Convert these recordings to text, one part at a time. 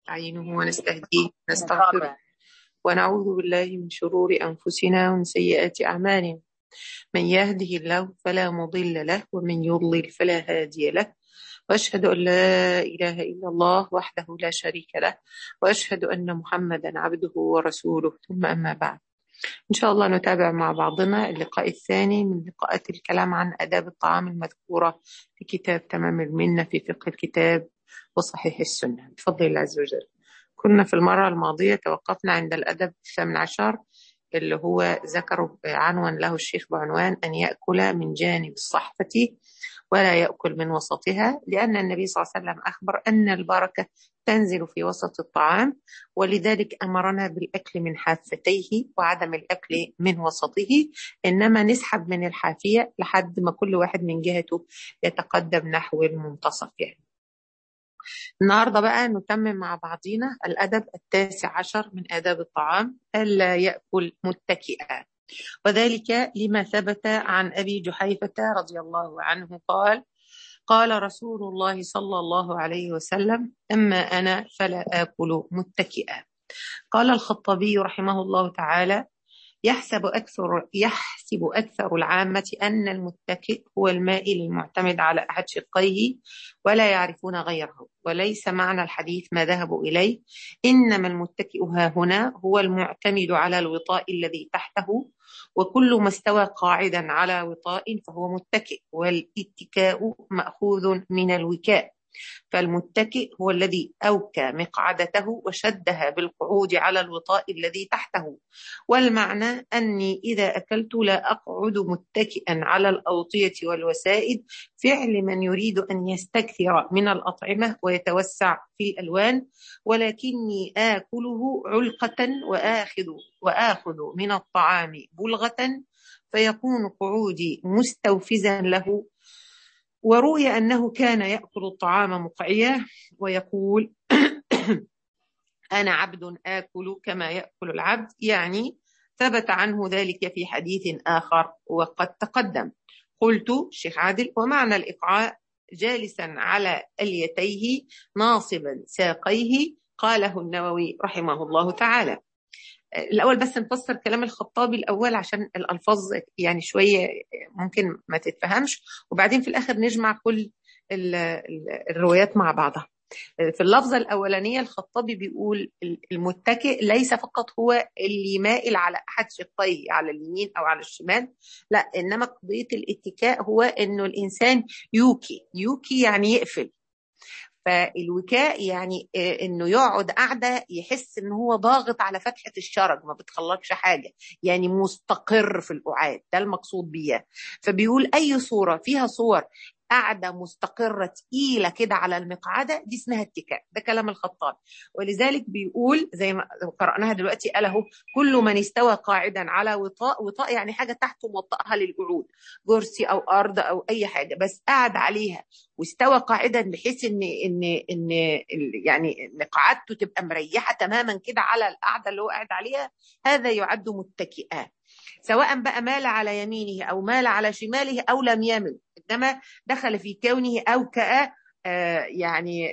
نستعينه ونستهديه ونستغفره ونعوذ بالله من شرور أنفسنا ومن سيئات أعمالنا من يهده الله فلا مضل له ومن يضلل فلا هادي له وأشهد أن لا إله إلا الله وحده لا شريك له وأشهد أن محمدا عبده ورسوله ثم أما بعد إن شاء الله نتابع مع بعضنا اللقاء الثاني من لقاءات الكلام عن آداب الطعام المذكورة في كتاب تمام المنة في فقه الكتاب وصحيح السنة بفضل الله عز وجل كنا في المرة الماضية توقفنا عند الأدب الثامن عشر اللي هو ذكر عنوان له الشيخ بعنوان أن يأكل من جانب الصحفة ولا يأكل من وسطها لأن النبي صلى الله عليه وسلم أخبر أن البركة تنزل في وسط الطعام ولذلك أمرنا بالأكل من حافتيه وعدم الأكل من وسطه إنما نسحب من الحافية لحد ما كل واحد من جهته يتقدم نحو المنتصف يعني النهارده بقى نتمم مع بعضينا الأدب التاسع عشر من آداب الطعام ألا يأكل متكئا وذلك لما ثبت عن أبي جحيفة رضي الله عنه قال قال رسول الله صلى الله عليه وسلم أما أنا فلا آكل متكئا قال الخطابي رحمه الله تعالى يحسب أكثر يحسب أكثر العامة أن المتكئ هو المائل المعتمد على أحد شقيه ولا يعرفون غيره وليس معنى الحديث ما ذهبوا إليه إنما المتكئ ها هنا هو المعتمد على الوطاء الذي تحته وكل ما استوى قاعدا على وطاء فهو متكئ والاتكاء مأخوذ من الوكاء فالمتكئ هو الذي أوكى مقعدته وشدها بالقعود على الوطاء الذي تحته والمعنى أني إذا أكلت لا أقعد متكئا على الأوطية والوسائد فعل من يريد أن يستكثر من الأطعمة ويتوسع في الألوان ولكني آكله علقة وآخذ وآخذ من الطعام بلغة فيكون قعودي مستوفزا له وروي أنه كان يأكل الطعام مقعيا ويقول أنا عبد آكل كما يأكل العبد يعني ثبت عنه ذلك في حديث آخر وقد تقدم قلت شيخ عادل ومعنى الإقعاء جالسا على أليتيه ناصبا ساقيه قاله النووي رحمه الله تعالى الأول بس نفسر كلام الخطابي الأول عشان الألفاظ يعني شوية ممكن ما تتفهمش وبعدين في الآخر نجمع كل الروايات مع بعضها في اللفظة الأولانية الخطابي بيقول المتكئ ليس فقط هو اللي مائل على أحد شقيه على اليمين أو على الشمال لا إنما قضية الاتكاء هو إنه الإنسان يوكي يوكي يعني يقفل فالوكاء يعني انه يقعد قاعده يحس ان هو ضاغط على فتحه الشرج ما بتخلقش حاجه يعني مستقر في القعاد ده المقصود بيها فبيقول اي صوره فيها صور قاعدة مستقرة تقيلة كده على المقعدة دي اسمها اتكاء ده كلام الخطاب ولذلك بيقول زي ما قرأناها دلوقتي قال اهو كل من استوى قاعدا على وطاء وطاء يعني حاجة تحته موطئها للقعود كرسي أو أرض أو أي حاجة بس قاعد عليها واستوى قاعدا بحيث ان ان ان يعني مقعدته تبقى مريحه تماما كده على القعده اللي هو قاعد عليها هذا يعد متكئا سواء بقى مال على يمينه او مال على شماله او لم يمل انما دخل في كونه اوكأ يعني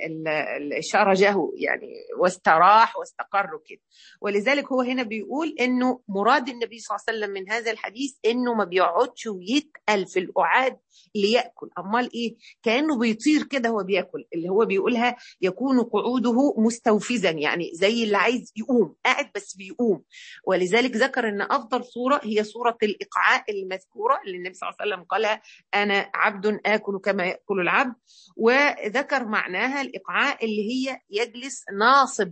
شرجه يعني واستراح واستقر كده ولذلك هو هنا بيقول انه مراد النبي صلى الله عليه وسلم من هذا الحديث انه ما بيقعدش ويتقل في القعاد ليأكل امال ايه كانه بيطير كده هو بياكل اللي هو بيقولها يكون قعوده مستوفزا يعني زي اللي عايز يقوم قاعد بس بيقوم ولذلك ذكر ان افضل صوره هي صوره الاقعاء المذكوره اللي النبي صلى الله عليه وسلم قالها انا عبد اكل كما ياكل العبد وذكر معناها الإقعاء اللي هي يجلس ناصب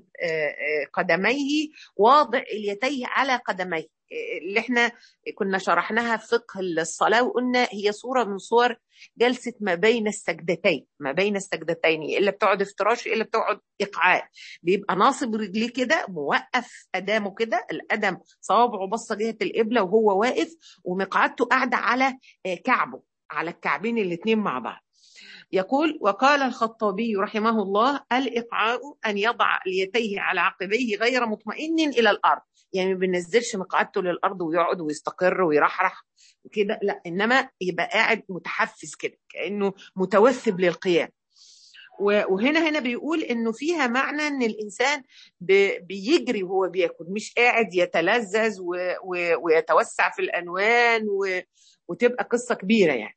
قدميه واضع اليتيه على قدميه اللي احنا كنا شرحناها في فقه الصلاة وقلنا هي صورة من صور جلسة ما بين السجدتين ما بين السجدتين إلا بتقعد افتراش إلا بتقعد إقعاء بيبقى ناصب رجليه كده موقف أدامه كده الأدم صوابعه بصة جهة القبلة وهو واقف ومقعدته قاعدة على كعبه على الكعبين الاتنين مع بعض يقول وقال الخطابي رحمه الله الإقعاء أن يضع اليتيه على عقبيه غير مطمئن إلى الأرض يعني ما بينزلش مقعدته للأرض ويقعد ويستقر ويرحرح وكده لا إنما يبقى قاعد متحفز كده كأنه متوثب للقيام وهنا هنا بيقول انه فيها معنى ان الانسان بيجري وهو بياكل مش قاعد يتلذذ ويتوسع في الانوان وتبقى قصه كبيره يعني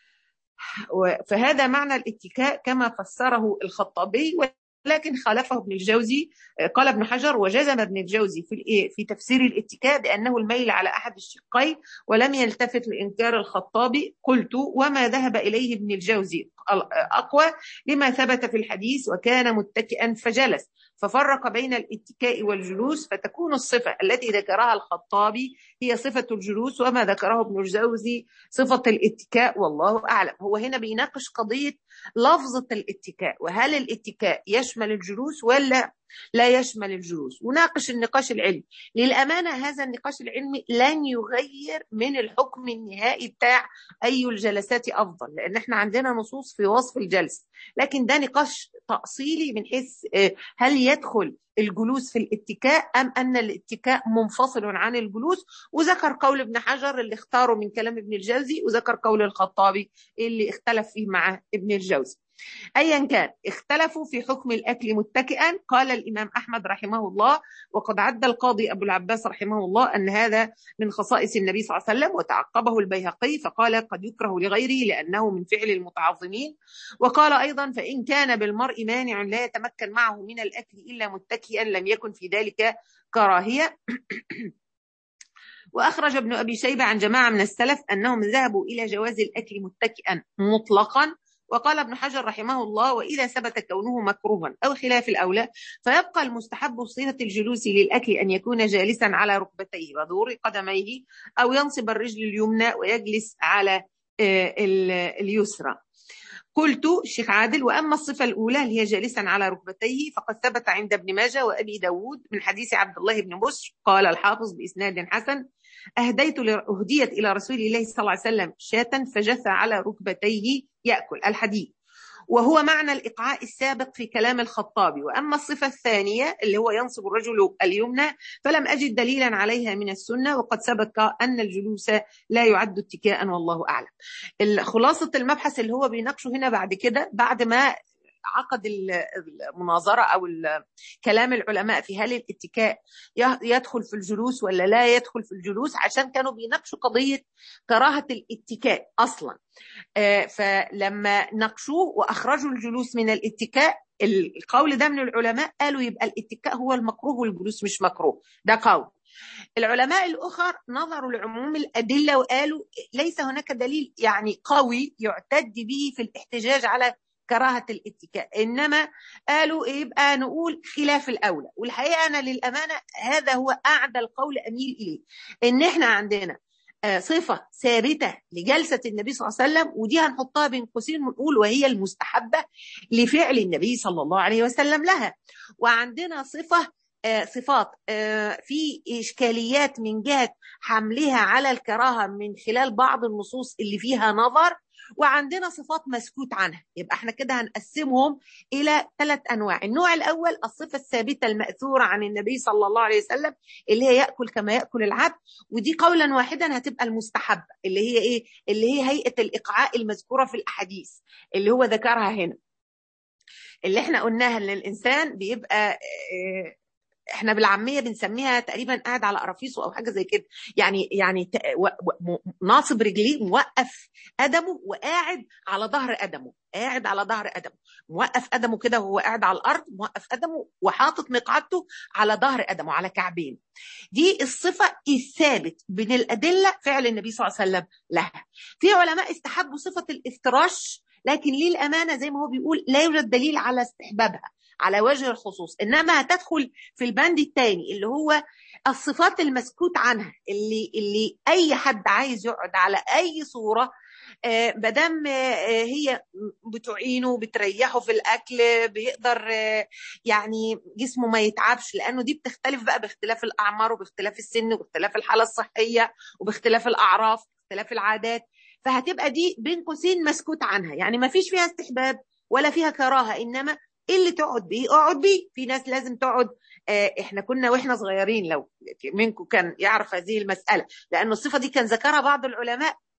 فهذا معنى الاتكاء كما فسره الخطابي لكن خالفه ابن الجوزي قال ابن حجر وجزم ابن الجوزي في في تفسير الاتكاء بانه الميل على احد الشقين ولم يلتفت لانكار الخطابي قلت وما ذهب اليه ابن الجوزي اقوى لما ثبت في الحديث وكان متكئا فجلس ففرق بين الاتكاء والجلوس فتكون الصفة التي ذكرها الخطابي هي صفة الجلوس وما ذكره ابن الجوزي صفة الاتكاء والله أعلم هو هنا بيناقش قضية لفظة الاتكاء وهل الاتكاء يشمل الجلوس ولا لا يشمل الجلوس وناقش النقاش العلمي للأمانة هذا النقاش العلمي لن يغير من الحكم النهائي بتاع أي الجلسات أفضل لأن احنا عندنا نصوص في وصف الجلسة لكن ده نقاش تأصيلي من حيث هل يدخل الجلوس في الاتكاء أم أن الاتكاء منفصل عن الجلوس وذكر قول ابن حجر اللي اختاره من كلام ابن الجوزي وذكر قول الخطابي اللي اختلف فيه مع ابن الجوزي ايا كان اختلفوا في حكم الاكل متكئا قال الامام احمد رحمه الله وقد عد القاضي ابو العباس رحمه الله ان هذا من خصائص النبي صلى الله عليه وسلم وتعقبه البيهقي فقال قد يكره لغيره لانه من فعل المتعظمين وقال ايضا فان كان بالمرء مانع لا يتمكن معه من الاكل الا متكئا لم يكن في ذلك كراهيه واخرج ابن ابي شيبه عن جماعه من السلف انهم ذهبوا الى جواز الاكل متكئا مطلقا وقال ابن حجر رحمه الله وإذا ثبت كونه مكروها أو خلاف الأولى فيبقى المستحب صفة الجلوس للأكل أن يكون جالسا على ركبتيه وظهور قدميه أو ينصب الرجل اليمنى ويجلس على اليسرى قلت الشيخ عادل وأما الصفة الأولى اللي هي جالسا على ركبتيه فقد ثبت عند ابن ماجه وأبي داود من حديث عبد الله بن بشر قال الحافظ بإسناد حسن أهديت أهديت إلى رسول الله صلى الله عليه وسلم شاة فجث على ركبتيه يأكل الحديث وهو معنى الإقعاء السابق في كلام الخطابي وأما الصفة الثانية اللي هو ينصب الرجل اليمنى فلم أجد دليلا عليها من السنة وقد سبق أن الجلوس لا يعد اتكاء والله أعلم خلاصة المبحث اللي هو بيناقشه هنا بعد كده بعد ما عقد المناظره او كلام العلماء في هل الاتكاء يدخل في الجلوس ولا لا يدخل في الجلوس عشان كانوا بيناقشوا قضيه كراهه الاتكاء اصلا فلما ناقشوه واخرجوا الجلوس من الاتكاء القول ده من العلماء قالوا يبقى الاتكاء هو المكروه والجلوس مش مكروه ده قول العلماء الأخر نظروا لعموم الأدلة وقالوا ليس هناك دليل يعني قوي يعتد به في الاحتجاج على كراهة الاتكاء إنما قالوا يبقى نقول خلاف الأولى والحقيقة أنا للأمانة هذا هو أعدى القول أميل إليه إن إحنا عندنا صفة ثابتة لجلسة النبي صلى الله عليه وسلم ودي هنحطها بين قوسين ونقول وهي المستحبة لفعل النبي صلى الله عليه وسلم لها وعندنا صفة صفات في إشكاليات من جهة حملها على الكراهة من خلال بعض النصوص اللي فيها نظر وعندنا صفات مسكوت عنها يبقى احنا كده هنقسمهم الى ثلاث انواع النوع الاول الصفه الثابته الماثوره عن النبي صلى الله عليه وسلم اللي هي ياكل كما ياكل العبد ودي قولا واحدا هتبقى المستحبه اللي هي ايه اللي هي هيئه الاقعاء المذكوره في الاحاديث اللي هو ذكرها هنا اللي احنا قلناها ان الانسان بيبقى احنا بالعاميه بنسميها تقريبا قاعد على قرافيسه او حاجه زي كده يعني يعني ناصب رجليه موقف قدمه وقاعد على ظهر قدمه قاعد على ظهر قدمه موقف قدمه كده وهو قاعد على الارض موقف قدمه وحاطط مقعدته على ظهر قدمه على كعبين دي الصفه الثابت من الادله فعل النبي صلى الله عليه وسلم لها في علماء استحبوا صفه الافتراش لكن للامانه زي ما هو بيقول لا يوجد دليل على استحبابها على وجه الخصوص انما هتدخل في البند الثاني اللي هو الصفات المسكوت عنها اللي اللي اي حد عايز يقعد على اي صوره مادام هي بتعينه بتريحه في الاكل بيقدر يعني جسمه ما يتعبش لانه دي بتختلف بقى باختلاف الاعمار وباختلاف السن وباختلاف الحاله الصحيه وباختلاف الاعراف واختلاف العادات فهتبقى دي بين قوسين مسكوت عنها يعني ما فيش فيها استحباب ولا فيها كراهه انما اللي تقعد بيه اقعد بيه في ناس لازم تقعد آه احنا كنا واحنا صغيرين لو منكم كان يعرف هذه المساله لان الصفه دي كان ذكرها بعض العلماء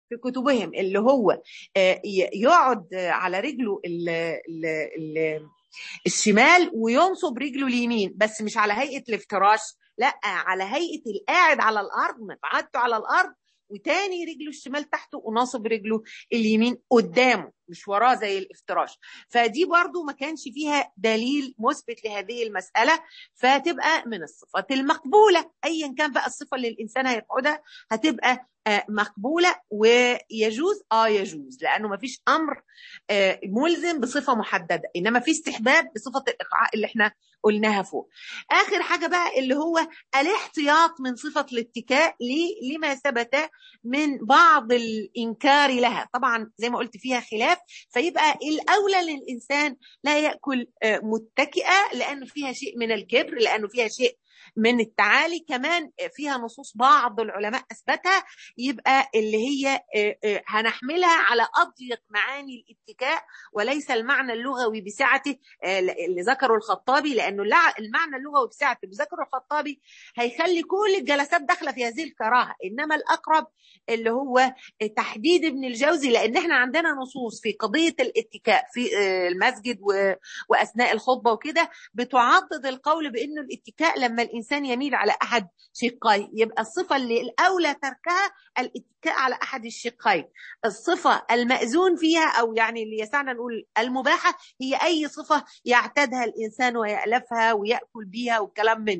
في كتبهم اللي هو يقعد على رجله ال ال ال الشمال وينصب رجله اليمين بس مش على هيئه الافتراش لا على هيئه القاعد على الارض مقعدته على الارض وتاني رجله الشمال تحته وناصب رجله اليمين قدامه مش وراه زي الافتراش فدي برضو ما كانش فيها دليل مثبت لهذه المسألة فتبقى من الصفات المقبولة أيا كان بقى الصفة اللي الإنسان هيقعدها هتبقى مقبولة ويجوز اه يجوز لأنه ما فيش أمر ملزم بصفة محددة إنما في استحباب بصفة الإقعاء اللي احنا قلناها فوق آخر حاجة بقى اللي هو الاحتياط من صفة الاتكاء لما ثبت من بعض الإنكار لها طبعا زي ما قلت فيها خلاف فيبقى الأولى للإنسان لا يأكل متكئة لأنه فيها شيء من الكبر لأنه فيها شيء من التعالي كمان فيها نصوص بعض العلماء اثبتها يبقى اللي هي هنحملها على اضيق معاني الاتكاء وليس المعنى اللغوي بسعته اللي ذكره الخطابي لانه المعنى اللغوي بسعته اللي ذكره الخطابي هيخلي كل الجلسات داخله في هذه الكراهه انما الاقرب اللي هو تحديد ابن الجوزي لان احنا عندنا نصوص في قضيه الاتكاء في المسجد واثناء الخطبه وكده بتعضد القول بانه الاتكاء لما الانسان يميل على احد شقيه يبقى الصفه اللي الاولى تركها الاتكاء على احد الشقين الصفه الماذون فيها او يعني اللي يسعنا نقول المباحه هي اي صفه يعتادها الانسان ويالفها وياكل بيها والكلام منه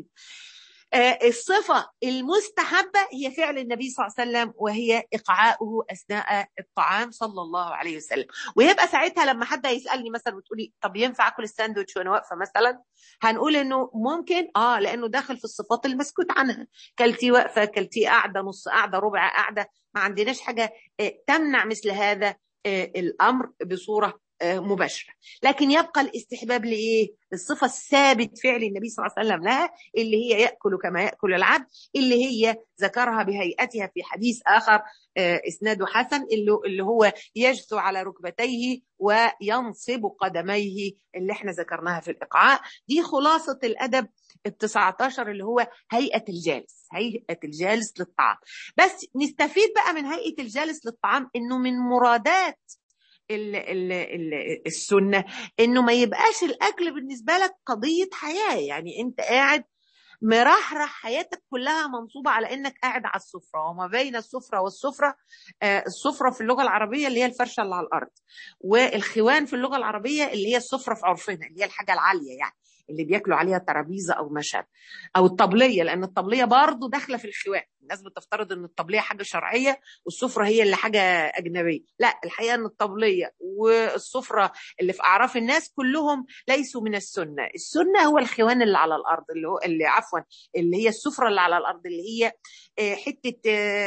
الصفة المستحبة هي فعل النبي صلى الله عليه وسلم وهي إقعاؤه أثناء الطعام صلى الله عليه وسلم ويبقى ساعتها لما حد يسألني مثلا وتقولي طب ينفع أكل الساندوتش وأنا واقفة مثلا هنقول إنه ممكن آه لأنه داخل في الصفات المسكوت عنها كلتي واقفة كلتي قاعدة نص قاعدة ربع قاعدة ما عندناش حاجة تمنع مثل هذا الأمر بصورة مباشره لكن يبقى الاستحباب لايه الصفه الثابت فعل النبي صلى الله عليه وسلم لها اللي هي ياكل كما ياكل العبد اللي هي ذكرها بهيئتها في حديث اخر اسناده حسن اللي اللي هو يجثو على ركبتيه وينصب قدميه اللي احنا ذكرناها في الاقعاء دي خلاصه الادب ال 19 اللي هو هيئه الجالس هيئه الجالس للطعام بس نستفيد بقى من هيئه الجالس للطعام انه من مرادات ال ال ال السنه انه ما يبقاش الاكل بالنسبه لك قضيه حياه يعني انت قاعد مرحرح حياتك كلها منصوبه على انك قاعد على السفره وما بين السفره والسفره آه السفره في اللغه العربيه اللي هي الفرشه اللي على الارض والخوان في اللغه العربيه اللي هي السفره في عرفنا اللي هي الحاجه العاليه يعني اللي بياكلوا عليها ترابيزه او ما شابه او الطبليه لان الطبليه برضه داخله في الخوان الناس بتفترض ان الطبليه حاجه شرعيه والسفره هي اللي حاجه اجنبيه لا الحقيقه ان الطبليه والسفره اللي في اعراف الناس كلهم ليسوا من السنه السنه هو الخوان اللي على الارض اللي هو اللي عفوا اللي هي السفره اللي على الارض اللي هي حته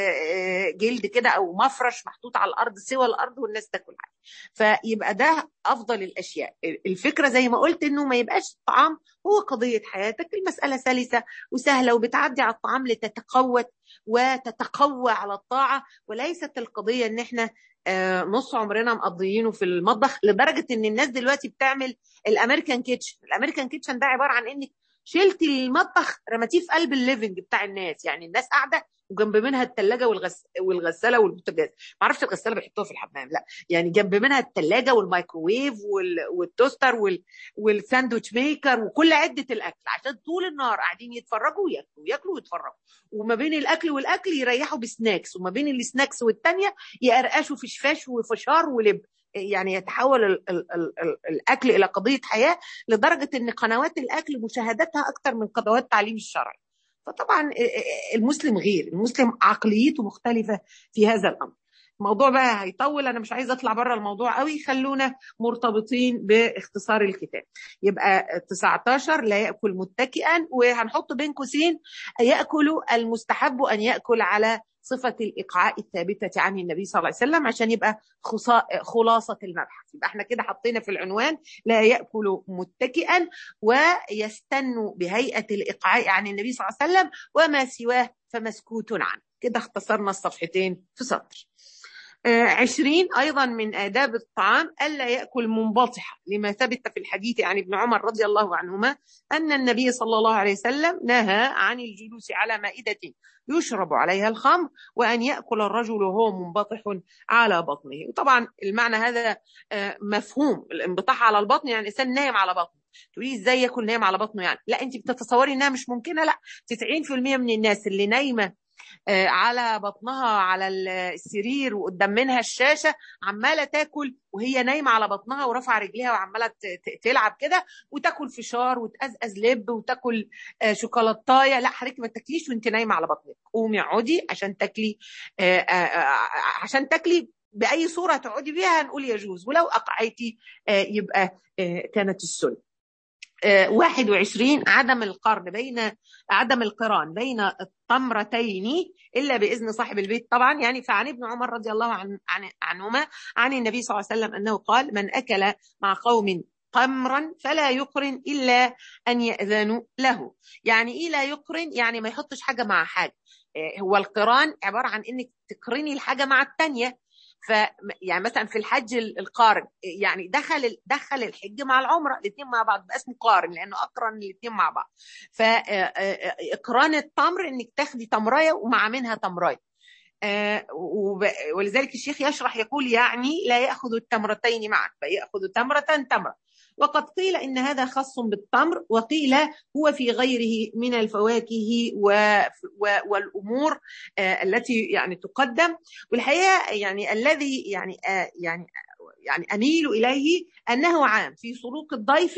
جلد كده او مفرش محطوط على الارض سوى الارض والناس تاكل عليه فيبقى ده افضل الاشياء الفكره زي ما قلت انه ما يبقاش الطعام هو قضيه حياتك المساله سلسه وسهله وبتعدي على الطعام لتتقوت وتتقوى على الطاعه وليست القضيه ان احنا نص عمرنا مقضيينه في المطبخ لدرجه ان الناس دلوقتي بتعمل الامريكان كيتشن الامريكان كيتشن ده عباره عن انك شلتي المطبخ رمتيه في قلب الليفنج بتاع الناس يعني الناس قاعده وجنب منها الثلاجه والغس... والغساله والبوتاجاز ما اعرفش الغساله بيحطوها في الحمام لا يعني جنب منها الثلاجه والمايكروويف وال... والتوستر وال... والساندوتش ميكر وكل عده الاكل عشان طول النهار قاعدين يتفرجوا وياكلوا ياكلوا ويتفرجوا وما بين الاكل والاكل يريحوا بسناكس وما بين السناكس والثانيه يقرقشوا في شفاش وفشار ولب يعني يتحول ال ال ال ال الاكل الى قضيه حياه لدرجه ان قنوات الاكل مشاهدتها اكثر من قنوات التعليم الشرعي فطبعا المسلم غير المسلم عقليته مختلفه في هذا الامر الموضوع بقى هيطول انا مش عايزه اطلع بره الموضوع قوي خلونا مرتبطين باختصار الكتاب يبقى 19 لا ياكل متكئا وهنحط بين قوسين ياكل المستحب ان ياكل على صفة الإيقاع الثابتة عن النبي صلى الله عليه وسلم عشان يبقى خلاصة المبحث يبقى احنا كده حطينا في العنوان لا يأكل متكئا ويستن بهيئة الإيقاع عن النبي صلى الله عليه وسلم وما سواه فمسكوت عنه كده اختصرنا الصفحتين في سطر عشرين أيضا من آداب الطعام ألا يأكل منبطحة لما ثبت في الحديث عن ابن عمر رضي الله عنهما أن النبي صلى الله عليه وسلم نهى عن الجلوس على مائدة يشرب عليها الخمر وأن يأكل الرجل وهو منبطح على بطنه وطبعا المعنى هذا مفهوم الانبطاح على البطن يعني الإنسان نايم على بطنه تقولي ازاي ياكل نايم على بطنه يعني لا انت بتتصوري انها مش ممكنه لا 90% من الناس اللي نايمه على بطنها على السرير وقدام منها الشاشه عماله تاكل وهي نايمه على بطنها ورافعه رجليها وعماله تلعب كده وتاكل فشار وتقزقز لب وتاكل شوكولاتايه لا حضرتك ما تاكليش وانت نايمه على بطنك قومي اقعدي عشان تاكلي عشان تاكلي باي صوره تقعدي بيها هنقول يجوز ولو اقعيتي يبقى كانت السنه 21 عدم القرن بين عدم القران بين التمرتين الا باذن صاحب البيت طبعا يعني فعن ابن عمر رضي الله عن عن عنهما عن النبي صلى الله عليه وسلم انه قال من اكل مع قوم تمرا فلا يقرن الا ان ياذنوا له يعني ايه لا يقرن يعني ما يحطش حاجه مع حاجه هو القران عباره عن انك تقرني الحاجه مع الثانيه ف يعني مثلا في الحج القارن يعني دخل دخل الحج مع العمره الاثنين مع بعض بقى اسمه قارن لانه اقرن الاثنين مع بعض فاقران التمر انك تاخدي تمرايه ومع منها تمرايه آه ولذلك الشيخ يشرح يقول يعني لا ياخذ التمرتين معا فياخذ تمره تمره وقد قيل ان هذا خاص بالتمر وقيل هو في غيره من الفواكه و... و... والامور آه التي يعني تقدم والحقيقه يعني الذي يعني آه يعني يعني اميل اليه انه عام في سلوك الضيف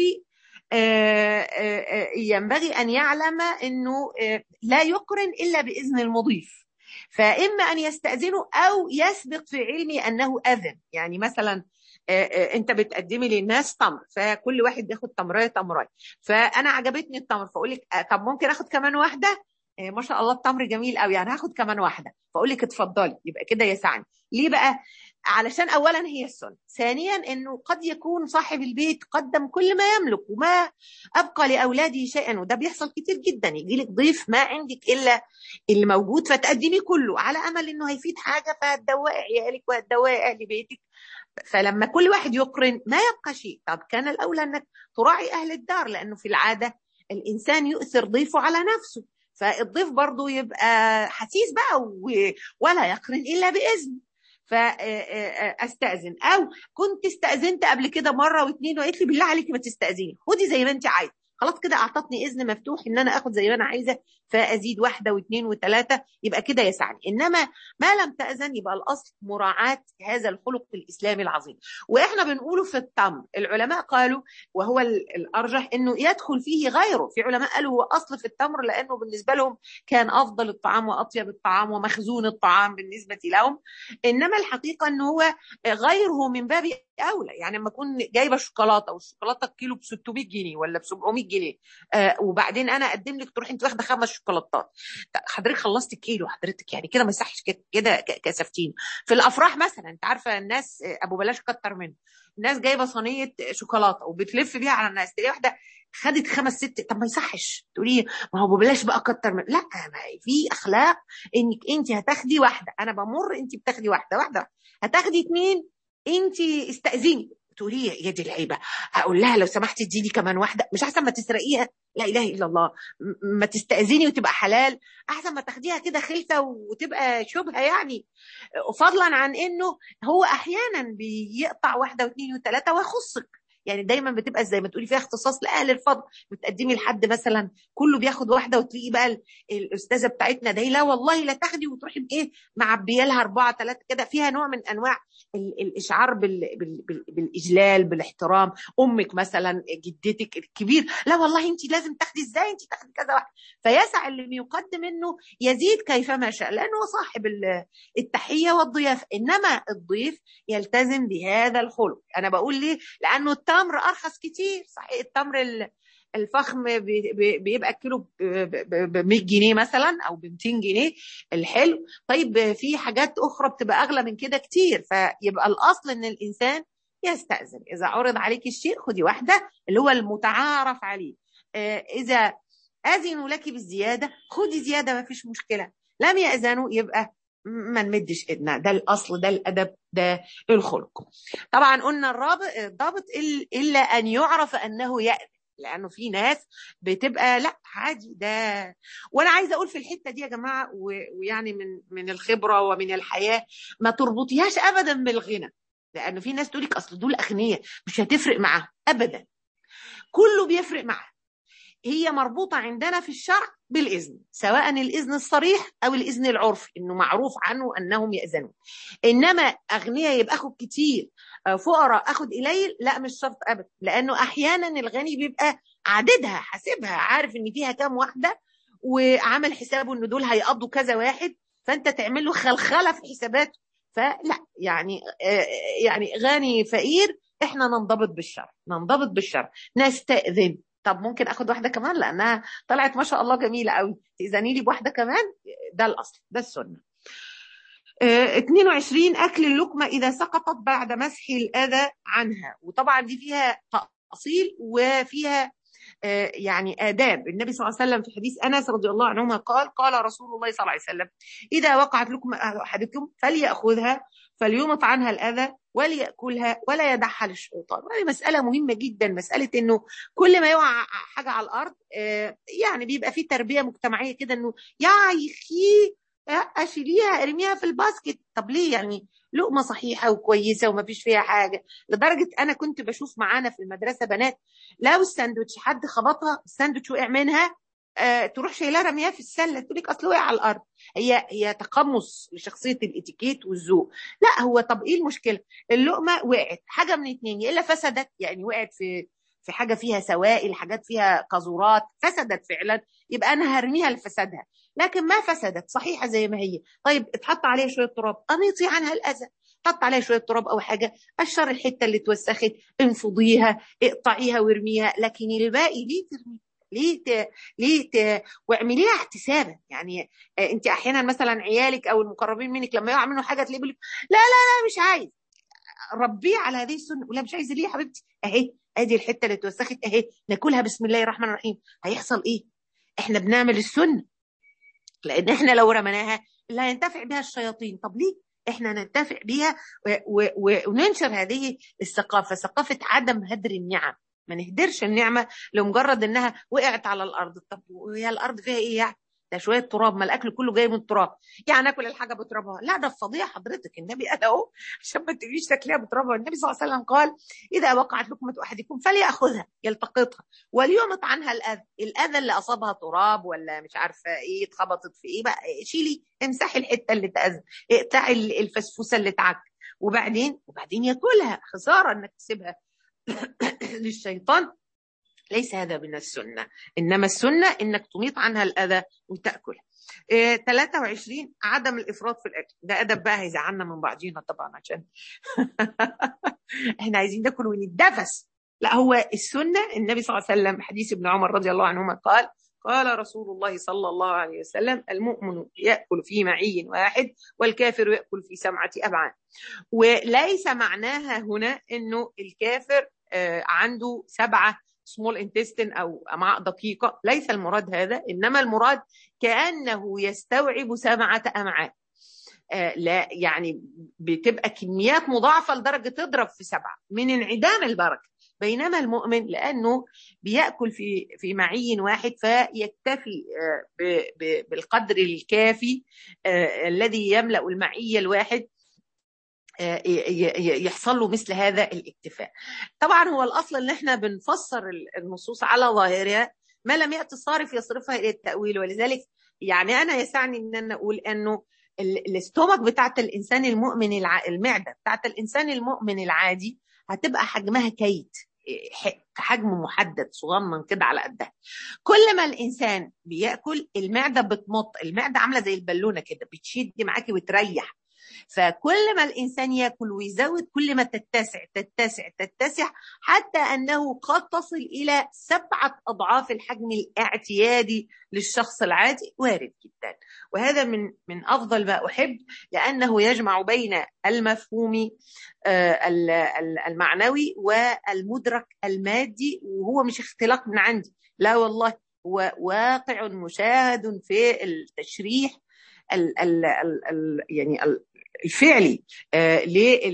ينبغي ان يعلم انه لا يقرن الا باذن المضيف فاما ان يستاذنه او يسبق في علمي انه اذن يعني مثلا انت بتقدمي للناس تمر فكل واحد بياخد تمرايه تمرايه فانا عجبتني التمر فاقول لك طب ممكن اخد كمان واحده ما شاء الله التمر جميل قوي يعني هاخد كمان واحده فاقول لك اتفضلي يبقى كده يسعني ليه بقى علشان اولا هي السنه ثانيا انه قد يكون صاحب البيت قدم كل ما يملك وما ابقى لاولاده شيئا وده بيحصل كتير جدا يجي لك ضيف ما عندك الا اللي موجود فتقدمي كله على امل انه هيفيد حاجه فهتدوقي عيالك وهتدوقي اهل بيتك فلما كل واحد يقرن ما يبقى شيء طب كان الاولى انك تراعي اهل الدار لانه في العاده الانسان يؤثر ضيفه على نفسه فالضيف برضه يبقى حسيس بقى ولا يقرن الا باذن فاستاذن او كنت استاذنت قبل كده مره واثنين وقالت لي بالله عليكي ما تستاذني خدي زي ما انت عايزه خلاص كده اعطتني اذن مفتوح ان انا اخد زي ما انا عايزه فازيد واحده واثنين وثلاثه يبقى كده يسعني انما ما لم تاذن يبقى الاصل مراعاه هذا الخلق الاسلامي العظيم واحنا بنقوله في التمر العلماء قالوا وهو الارجح انه يدخل فيه غيره في علماء قالوا هو اصل في التمر لانه بالنسبه لهم كان افضل الطعام واطيب الطعام ومخزون الطعام بالنسبه لهم انما الحقيقه انه هو غيره من باب اولى يعني لما اكون جايبه شوكولاته والشوكولاته الكيلو ب 600 جنيه ولا ب 700 جنيه آه وبعدين انا اقدم لك تروحي انت واخده خمس شوكولاتات حضرتك خلصت الكيلو حضرتك يعني كده ما يصحش كده كسفتين في الافراح مثلا انت عارفه الناس ابو بلاش كتر منه الناس جايبه صينيه شوكولاته وبتلف بيها على الناس تلاقي واحده خدت خمس ست طب ما يصحش تقولي ما هو بلاش بقى كتر من لا ما في اخلاق انك انت هتاخدي واحده انا بمر انت بتاخدي واحده واحده هتاخدي اثنين انت استاذني تقولي يا دي العيبه هقول لها لو سمحت اديني كمان واحده مش احسن ما تسرقيها لا اله الا الله ما تستاذني وتبقى حلال احسن ما تاخديها كده خلفه وتبقى شبهه يعني فضلا عن انه هو احيانا بيقطع واحده واثنين وثلاثه ويخصك يعني دايما بتبقى زي ما تقولي فيها اختصاص لاهل الفضل بتقدمي لحد مثلا كله بياخد واحده وتلاقي بقى الاستاذه بتاعتنا دي لا والله لا تاخدي وتروحي بايه معبيه لها اربعه ثلاثه كده فيها نوع من انواع الاشعار بال بال بال بالاجلال بالاحترام امك مثلا جدتك الكبير لا والله انت لازم تاخدي ازاي انت تاخدي كذا واحد فيسع اللي بيقدم انه يزيد كيفما شاء لانه هو صاحب التحيه والضيافه انما الضيف يلتزم بهذا الخلق انا بقول ليه لانه التمر ارخص كتير صحيح التمر الفخم بيبقى الكيلو ب 100 جنيه مثلا او ب 200 جنيه الحلو طيب في حاجات اخرى بتبقى اغلى من كده كتير فيبقى الاصل ان الانسان يستاذن اذا عرض عليك الشيء خدي واحده اللي هو المتعارف عليه اذا اذنوا لك بالزياده خدي زياده ما فيش مشكله لم ياذنوا يبقى ما نمدش ايدنا ده الاصل ده الادب ده الخلق طبعا قلنا الرابط الضابط الا ان يعرف انه يأذن لانه في ناس بتبقى لا عادي ده وانا عايزه اقول في الحته دي يا جماعه ويعني من من الخبره ومن الحياه ما تربطيهاش ابدا بالغنى لانه في ناس تقول لك اصل دول اغنياء مش هتفرق معاهم ابدا كله بيفرق معاه هي مربوطة عندنا في الشرع بالإذن سواء الإذن الصريح أو الإذن العرفي إنه معروف عنه أنهم يأذنون إنما أغنياء يبقى أخد كتير فقراء أخد قليل لا مش شرط أبدا لأنه أحيانا الغني بيبقى عددها حاسبها عارف إن فيها كام واحدة وعمل حسابه إن دول هيقضوا كذا واحد فأنت تعمل له خلخلة في حساباته فلا يعني يعني غني فقير احنا ننضبط بالشرع ننضبط بالشرع نستأذن طب ممكن اخد واحده كمان لانها طلعت ما شاء الله جميله قوي تاذني لي بواحده كمان ده الاصل ده السنه اه 22 اكل اللقمه اذا سقطت بعد مسح الاذى عنها وطبعا دي فيها تاصيل وفيها اه يعني آداب النبي صلى الله عليه وسلم في حديث أنس رضي الله عنهما قال قال رسول الله صلى الله عليه وسلم إذا وقعت لكم أحدكم فليأخذها فليمط عنها الأذى وليأكلها ولا يدعها للشيطان وهذه مسألة مهمة جدا مسألة إنه كل ما يقع حاجة على الأرض يعني بيبقى في تربية مجتمعية كده إنه يا يخي أشيليها ارميها في الباسكت طب ليه يعني لقمة صحيحة وكويسة وما فيش فيها حاجة لدرجة أنا كنت بشوف معانا في المدرسة بنات لو الساندوتش حد خبطها الساندوتش وقع منها آه تروح شايلاه رميها في السله تقول لك اصل وقع على الارض هي هي تقمص لشخصيه الاتيكيت والذوق لا هو طب ايه المشكله اللقمه وقعت حاجه من اتنين يا الا فسدت يعني وقعت في في حاجه فيها سوائل حاجات فيها قاذورات فسدت فعلا يبقى انا هرميها لفسادها لكن ما فسدت صحيحه زي ما هي طيب اتحط عليها شويه تراب انيطي عنها الاذى حط عليها شويه تراب او حاجه قشر الحته اللي اتوسخت انفضيها اقطعيها وارميها لكن الباقي ليه ترميه ليه ت... ليه ت... واعمليها احتسابا يعني انت احيانا مثلا عيالك او المقربين منك لما يقع منه حاجه تلاقيه بيقول لا لا لا مش عايز ربيه على هذه السنه ولا مش عايز ليه يا حبيبتي اهي ادي الحته اللي اتوسخت اهي ناكلها بسم الله الرحمن الرحيم هيحصل ايه احنا بنعمل السنه لان احنا لو رمناها لا ينتفع بها الشياطين طب ليه احنا ننتفع بيها و... و... وننشر هذه الثقافه ثقافه عدم هدر النعم ما نهدرش النعمه لمجرد انها وقعت على الارض طب وهي الارض فيها ايه يعني ده شويه تراب ما الاكل كله جاي من التراب يعني اكل الحاجه بترابها لا ده فضيحه حضرتك النبي قال اهو عشان ما تجيش تاكليها بترابها النبي صلى الله عليه وسلم قال اذا وقعت لقمه احدكم فليأخذها يلتقطها وليمط عنها الاذى الاذى اللي اصابها تراب ولا مش عارفه ايه اتخبطت في ايه بقى شيلي امسحي الحته اللي تاذى اقطعي الفسفوسه اللي تعك وبعدين وبعدين ياكلها خساره انك تسيبها للشيطان ليس هذا من السنة إنما السنة إنك تميط عنها الأذى وتأكل إيه 23 عدم الإفراط في الأكل ده أدب بقى هيزعلنا من بعضينا طبعا عشان إحنا عايزين ناكل ونتدفس لا هو السنة النبي صلى الله عليه وسلم حديث ابن عمر رضي الله عنهما قال قال رسول الله صلى الله عليه وسلم المؤمن يأكل في معي واحد والكافر يأكل في سبعة أبعاد وليس معناها هنا أنه الكافر عنده سبعة سمول انتستين او امعاء دقيقه ليس المراد هذا انما المراد كانه يستوعب سبعه امعاء آه لا يعني بتبقى كميات مضاعفه لدرجه تضرب في سبعه من انعدام البركه بينما المؤمن لانه بياكل في في معي واحد فيكتفي آه بالقدر الكافي آه الذي يملا المعي الواحد يحصل له مثل هذا الاكتفاء طبعا هو الاصل ان احنا بنفسر النصوص على ظاهرها ما لم ياتي الصارف يصرفها الى التاويل ولذلك يعني انا يسعني ان انا اقول انه الاستومك بتاعت الانسان المؤمن الع... المعده بتاعت الانسان المؤمن العادي هتبقى حجمها كيت حجم محدد صغنن كده على قدها كل ما الانسان بياكل المعده بتمط المعده عامله زي البالونه كده بتشد معاكي وتريح فكل ما الانسان ياكل ويزود كل ما تتسع تتسع تتسع حتى انه قد تصل الى سبعه اضعاف الحجم الاعتيادي للشخص العادي وارد جدا وهذا من من افضل ما احب لانه يجمع بين المفهوم المعنوي والمدرك المادي وهو مش اختلاق من عندي لا والله هو واقع مشاهد في التشريح ال ال ال ال يعني الفعلي آه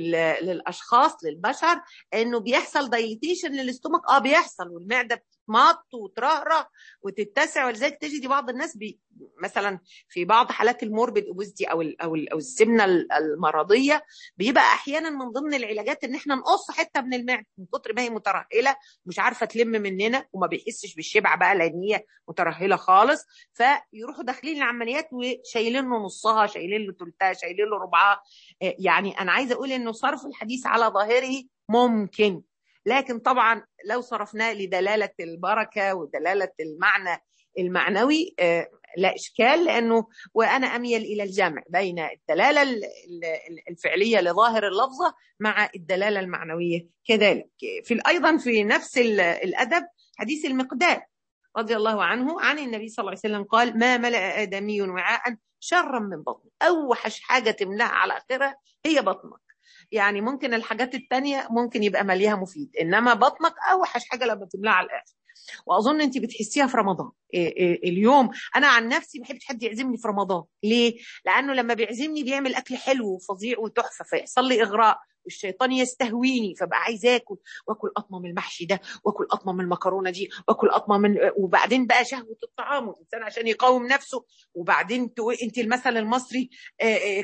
للاشخاص للبشر انه بيحصل دايليتيشن للاستومك اه بيحصل والمعده تتمط وترهرة وتتسع ولذلك تجدي بعض الناس بي مثلا في بعض حالات الموربيد اوبيزيتي او ال او ال او السمنه المرضيه بيبقى احيانا من ضمن العلاجات ان احنا نقص حته من المعده من كتر ما هي مترهله مش عارفه تلم مننا وما بيحسش بالشبع بقى لان هي مترهله خالص فيروحوا داخلين العمليات وشايلين له نصها شايلين له ثلثها شايلين له ربعها يعني انا عايزه اقول انه صرف الحديث على ظاهره ممكن لكن طبعا لو صرفناه لدلاله البركه ودلاله المعنى المعنوي لا اشكال لانه وانا اميل الى الجمع بين الدلاله الفعليه لظاهر اللفظه مع الدلاله المعنويه كذلك في ايضا في نفس الادب حديث المقداد رضي الله عنه عن النبي صلى الله عليه وسلم قال ما ملأ آدمي وعاء شرا من بطنه أوحش حاجة تملاها على آخرها هي بطنك يعني ممكن الحاجات التانية ممكن يبقى مليها مفيد انما بطنك اوحش حاجه لما تملاها على الاخر واظن انت بتحسيها في رمضان اليوم انا عن نفسي ما بحبش حد يعزمني في رمضان ليه لانه لما بيعزمني بيعمل اكل حلو وفظيع وتحفه فيحصل لي اغراء والشيطان يستهويني فبقى عايز اكل واكل قطمه من المحشي ده واكل قطمه من المكرونه دي واكل قطمه من وبعدين بقى شهوه الطعام والانسان عشان يقاوم نفسه وبعدين انت المثل المصري ايه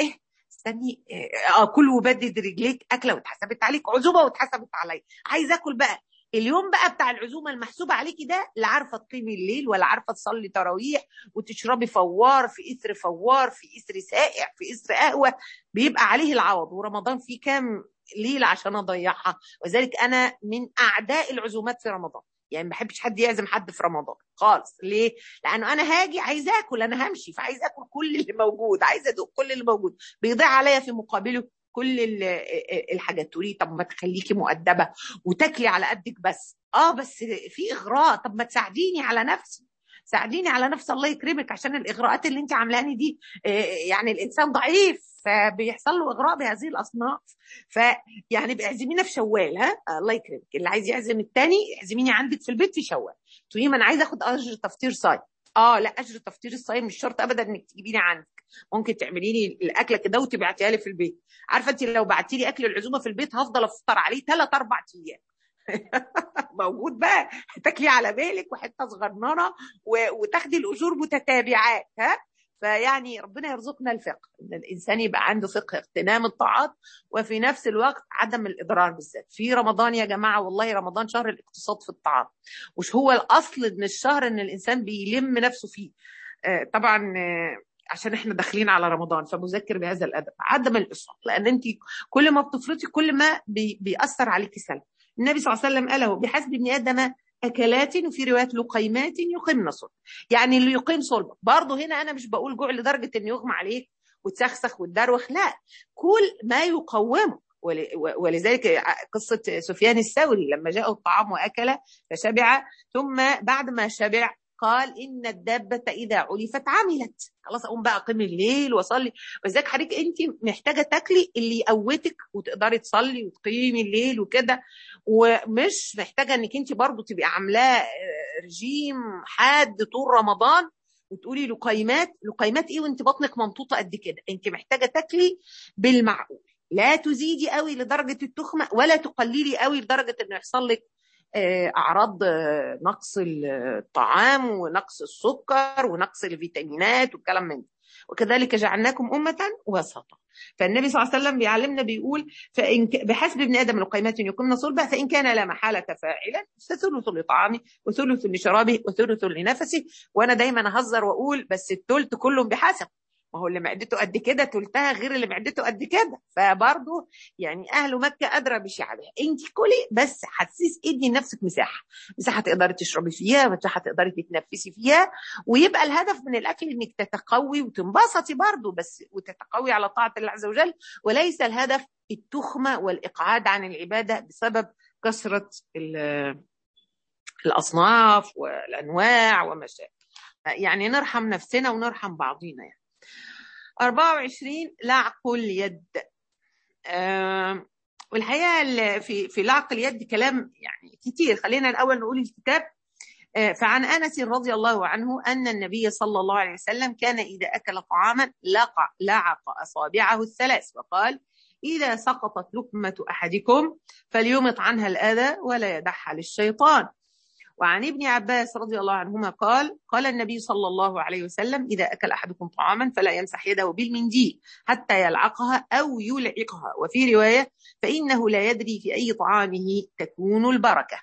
استني اه كل وبدد رجليك اكله واتحسبت عليك عزومه واتحسبت عليا عايز اكل بقى اليوم بقى بتاع العزومه المحسوبه عليكي ده لا عارفه تقيمي الليل ولا عارفه تصلي تراويح وتشربي فوار في اثر فوار في اثر سائع في اثر قهوه بيبقى عليه العوض ورمضان فيه كام ليله عشان اضيعها وذلك انا من اعداء العزومات في رمضان يعني ما بحبش حد يعزم حد في رمضان خالص ليه لانه انا هاجي عايز اكل انا همشي فعايز اكل كل اللي موجود عايز ادوق كل اللي موجود بيضيع عليا في مقابله كل الحاجات تقولي طب ما تخليكي مؤدبه وتاكلي على قدك بس اه بس في اغراء طب ما تساعديني على نفسي ساعديني على نفس الله يكرمك عشان الاغراءات اللي انت عاملاني دي يعني الانسان ضعيف فبيحصل له اغراء بهذه الاصناف فيعني اعزمينا في شوال ها الله يكرمك اللي عايز يعزم التاني اعزميني عندك في البيت في شوال تقولي ما انا عايزه اخد اجر تفطير صايم اه لا اجر تفطير الصايم مش شرط ابدا انك تجيبي لي عندك ممكن تعملي لي الاكله كده وتبعتيها لي في البيت عارفه انت لو بعتي لي اكل العزومه في البيت هفضل افطر عليه ثلاث اربع ايام موجود بقى تاكلي على بالك وحته صغننه وتاخدي الاجور متتابعات ها فيعني ربنا يرزقنا الفقه ان الانسان يبقى عنده فقه اغتنام الطاعات وفي نفس الوقت عدم الاضرار بالذات في رمضان يا جماعه والله رمضان شهر الاقتصاد في الطعام مش هو الاصل ان الشهر ان الانسان بيلم نفسه فيه طبعا عشان احنا داخلين على رمضان فمذكر بهذا الادب عدم الاسراف لان انت كل ما بتفرطي كل ما بي بيأثر عليكي سلب النبي صلى الله عليه وسلم قاله بحسب ابن ادم اكلات وفي روايات لقيمات يقمن صلب يعني اللي يقيم صلبه برضه هنا انا مش بقول جوع لدرجه ان يغمى عليك وتسخسخ وتدروخ لا كل ما يقومك ولذلك قصة سفيان الثوري لما جاءه الطعام وأكل فشبع ثم بعد ما شبع قال إن الدابة إذا علفت عملت خلاص أقوم بقى أقيم الليل وأصلي ولذلك حضرتك أنت محتاجة تاكلي اللي يقوتك وتقدري تصلي وتقيمي الليل وكده ومش محتاجة إنك أنت برضو تبقي عاملاه رجيم حاد طول رمضان وتقولي لقيمات لقيمات ايه وانت بطنك ممطوطه قد كده انت محتاجه تاكلي بالمعقول لا تزيدي قوي لدرجه التخمه ولا تقللي قوي لدرجه انه يحصل لك اعراض نقص الطعام ونقص السكر ونقص الفيتامينات والكلام من ده وكذلك جعلناكم امه وسطا فالنبي صلى الله عليه وسلم بيعلمنا بيقول فإن بحسب ابن ادم لقيمات يقمن صلبه فان كان لا محاله فاعلا فثلث لطعامه وثلث لشرابه وثلث لنفسه وانا دايما اهزر واقول بس الثلث كله بحسب ما هو اللي معدته قد كده تلتها غير اللي معدته قد كده فبرضه يعني اهل مكه ادرى بشعبها انت كلي بس حسيس ادي لنفسك مساحه مساحه تقدري تشربي فيها مساحه تقدري تتنفسي فيها ويبقى الهدف من الاكل انك تتقوي وتنبسطي برضه بس وتتقوي على طاعه الله عز وجل وليس الهدف التخمه والاقعاد عن العباده بسبب كثره الاصناف والانواع وما شابه يعني نرحم نفسنا ونرحم بعضينا يعني 24 لعق اليد آه والحقيقه في في لعق اليد كلام يعني كتير خلينا الاول نقول الكتاب فعن انس رضي الله عنه ان النبي صلى الله عليه وسلم كان اذا اكل طعاما لقع لعق اصابعه الثلاث وقال اذا سقطت لقمه احدكم فليمط عنها الاذى ولا يدعها للشيطان وعن ابن عباس رضي الله عنهما قال قال النبي صلى الله عليه وسلم إذا أكل أحدكم طعاما فلا يمسح يده بالمنديل حتى يلعقها أو يلعقها وفي رواية فإنه لا يدري في أي طعامه تكون البركة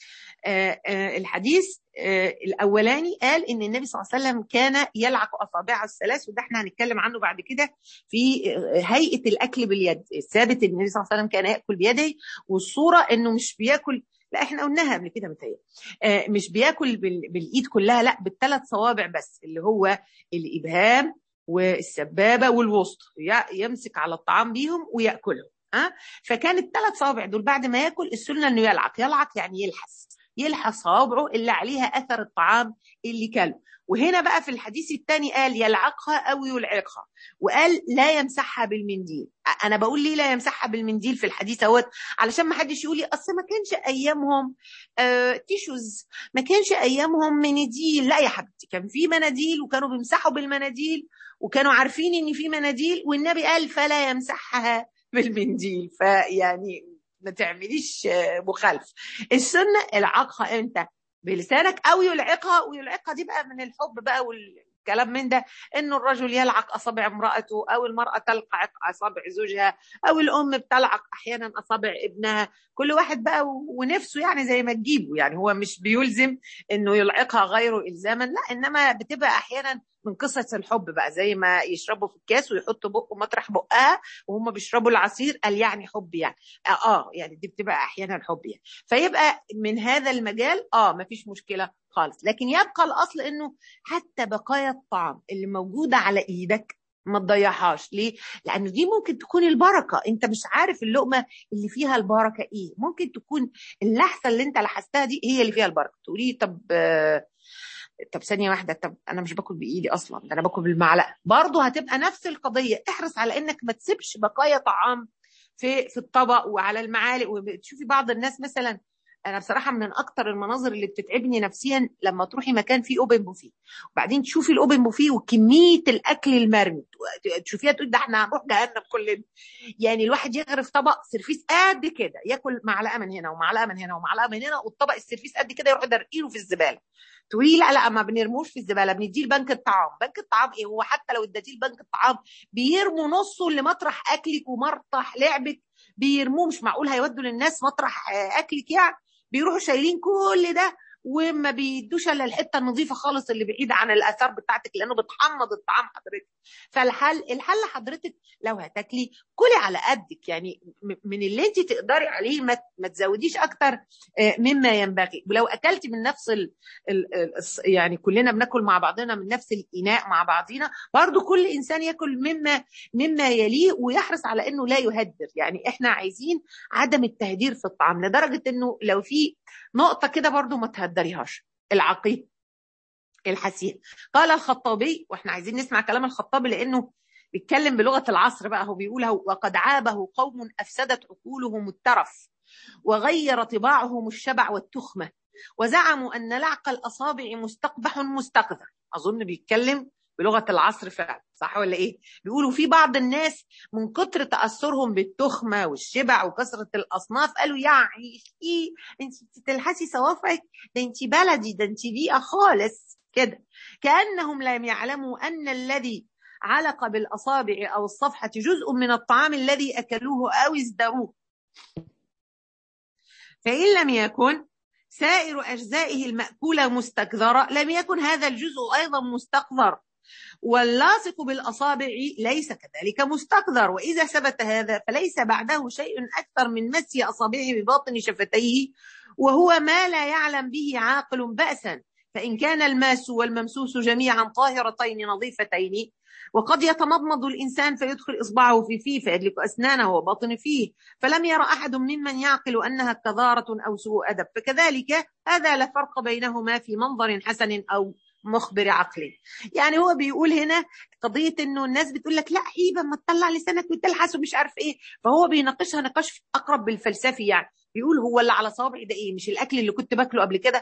آه آه الحديث آه الاولاني قال ان النبي صلى الله عليه وسلم كان يلعق اصابعه الثلاث وده احنا هنتكلم عنه بعد كده في هيئه الاكل باليد الثابت ان النبي صلى الله عليه وسلم كان ياكل بيده والصوره انه مش بياكل لا احنا قلناها قبل كده متهيألي آه مش بياكل بالايد كلها لا بالثلاث صوابع بس اللي هو الابهام والسبابه والوسطى يمسك على الطعام بيهم وياكلهم ها أه؟ فكان الثلاث صوابع دول بعد ما ياكل السنه انه يلعق يلعق يعني يلحس يلحس صوابعه اللي عليها اثر الطعام اللي كله وهنا بقى في الحديث الثاني قال يلعقها او يلعقها وقال لا يمسحها بالمنديل انا بقول ليه لا يمسحها بالمنديل في الحديث اهوت علشان ما حدش يقول لي اصل ما كانش ايامهم آه تيشوز ما كانش ايامهم مناديل لا يا حبيبتي كان في مناديل وكانوا بيمسحوا بالمناديل وكانوا عارفين ان في مناديل والنبي قال فلا يمسحها بالمنديل فيعني ما تعمليش مخالف السنه العقها امتى بلسانك او يلعقها ويلعقها دي بقى من الحب بقى والكلام من ده انه الرجل يلعق اصابع امراته او المراه تلعق اصابع زوجها او الام بتلعق احيانا اصابع ابنها كل واحد بقى ونفسه يعني زي ما تجيبه يعني هو مش بيلزم انه يلعقها غيره الزاما لا انما بتبقى احيانا من قصة الحب بقى زي ما يشربوا في الكاس ويحطوا بقه مطرح بقها وهم بيشربوا العصير قال يعني حب يعني اه يعني دي بتبقى احيانا حب يعني فيبقى من هذا المجال اه ما فيش مشكلة خالص لكن يبقى الاصل انه حتى بقايا الطعام اللي موجودة على ايدك ما تضيعهاش ليه؟ لأن دي ممكن تكون البركة أنت مش عارف اللقمة اللي فيها البركة إيه ممكن تكون اللحسة اللي أنت لحستها دي هي اللي فيها البركة تقولي طب آه طب ثانيه واحده طب انا مش باكل بايدي اصلا ده انا باكل بالمعلقه برضه هتبقى نفس القضيه احرص على انك ما تسيبش بقايا طعام في في الطبق وعلى المعالق وتشوفي بعض الناس مثلا انا بصراحه من اكتر المناظر اللي بتتعبني نفسيا لما تروحي مكان فيه اوبن بوفيه وبعدين تشوفي الاوبن بوفيه وكميه الاكل المرمي تشوفيها تقول ده احنا هنروح جهنم كلنا يعني الواحد يغرف طبق سرفيس قد كده ياكل معلقه من هنا ومعلقه من هنا ومعلقه من هنا والطبق السرفيس قد كده يروح دارقينه في الزباله تقولي لا لا ما بنرموش في الزباله بنديه لبنك الطعام بنك الطعام ايه هو حتى لو اديتيه لبنك الطعام بيرموا نصه لمطرح اكلك ومطرح لعبك بيرموه مش معقول هيودوا للناس مطرح اكلك يعني بيروحوا شايلين كل ده وما بيدوش الا الحته النظيفه خالص اللي بعيده عن الاثار بتاعتك لانه بتحمض الطعام حضرتك فالحل الحل حضرتك لو هتاكلي كلي على قدك يعني من اللي انت تقدري عليه ما, ما تزوديش اكتر مما ينبغي ولو اكلتي من نفس ال ال يعني كلنا بناكل مع بعضنا من نفس الاناء مع بعضنا برضو كل انسان ياكل مما مما يليه ويحرص على انه لا يهدر يعني احنا عايزين عدم التهدير في الطعام لدرجه انه لو في نقطه كده برضو ما تهدريهاش العقيم الحسين قال الخطابي واحنا عايزين نسمع كلام الخطابي لانه بيتكلم بلغه العصر بقى هو بيقول وقد عابه قوم افسدت عقولهم الترف وغير طباعهم الشبع والتخمه وزعموا ان لعق الاصابع مستقبح مستقذر اظن بيتكلم بلغه العصر فعلا صح ولا ايه بيقولوا في بعض الناس من كتر تاثرهم بالتخمه والشبع وكثره الاصناف قالوا يعني ايه انت تلحسي صوافعك ده انت بلدي ده انت بيئه خالص كده كانهم لم يعلموا ان الذي علق بالاصابع او الصفحه جزء من الطعام الذي اكلوه او ازدروه فان لم يكن سائر اجزائه الماكوله مستكثره لم يكن هذا الجزء ايضا مستقذر واللاصق بالأصابع ليس كذلك مستقذر وإذا ثبت هذا فليس بعده شيء أكثر من مس أصابعه بباطن شفتيه وهو ما لا يعلم به عاقل بأسا فإن كان الماس والممسوس جميعا طاهرتين نظيفتين وقد يتمضمض الإنسان فيدخل إصبعه في فيه فيدلك أسنانه وباطن فيه فلم ير أحد ممن يعقل أنها كذارة أو سوء أدب فكذلك هذا لا فرق بينهما في منظر حسن أو مخبر عقلي يعني هو بيقول هنا قضية انه الناس بتقول لك لا عيبة ما تطلع لسانك وتلحس ومش عارف ايه فهو بيناقشها نقاش اقرب بالفلسفي يعني بيقول هو اللي على صوابعي ده ايه مش الاكل اللي كنت باكله قبل كده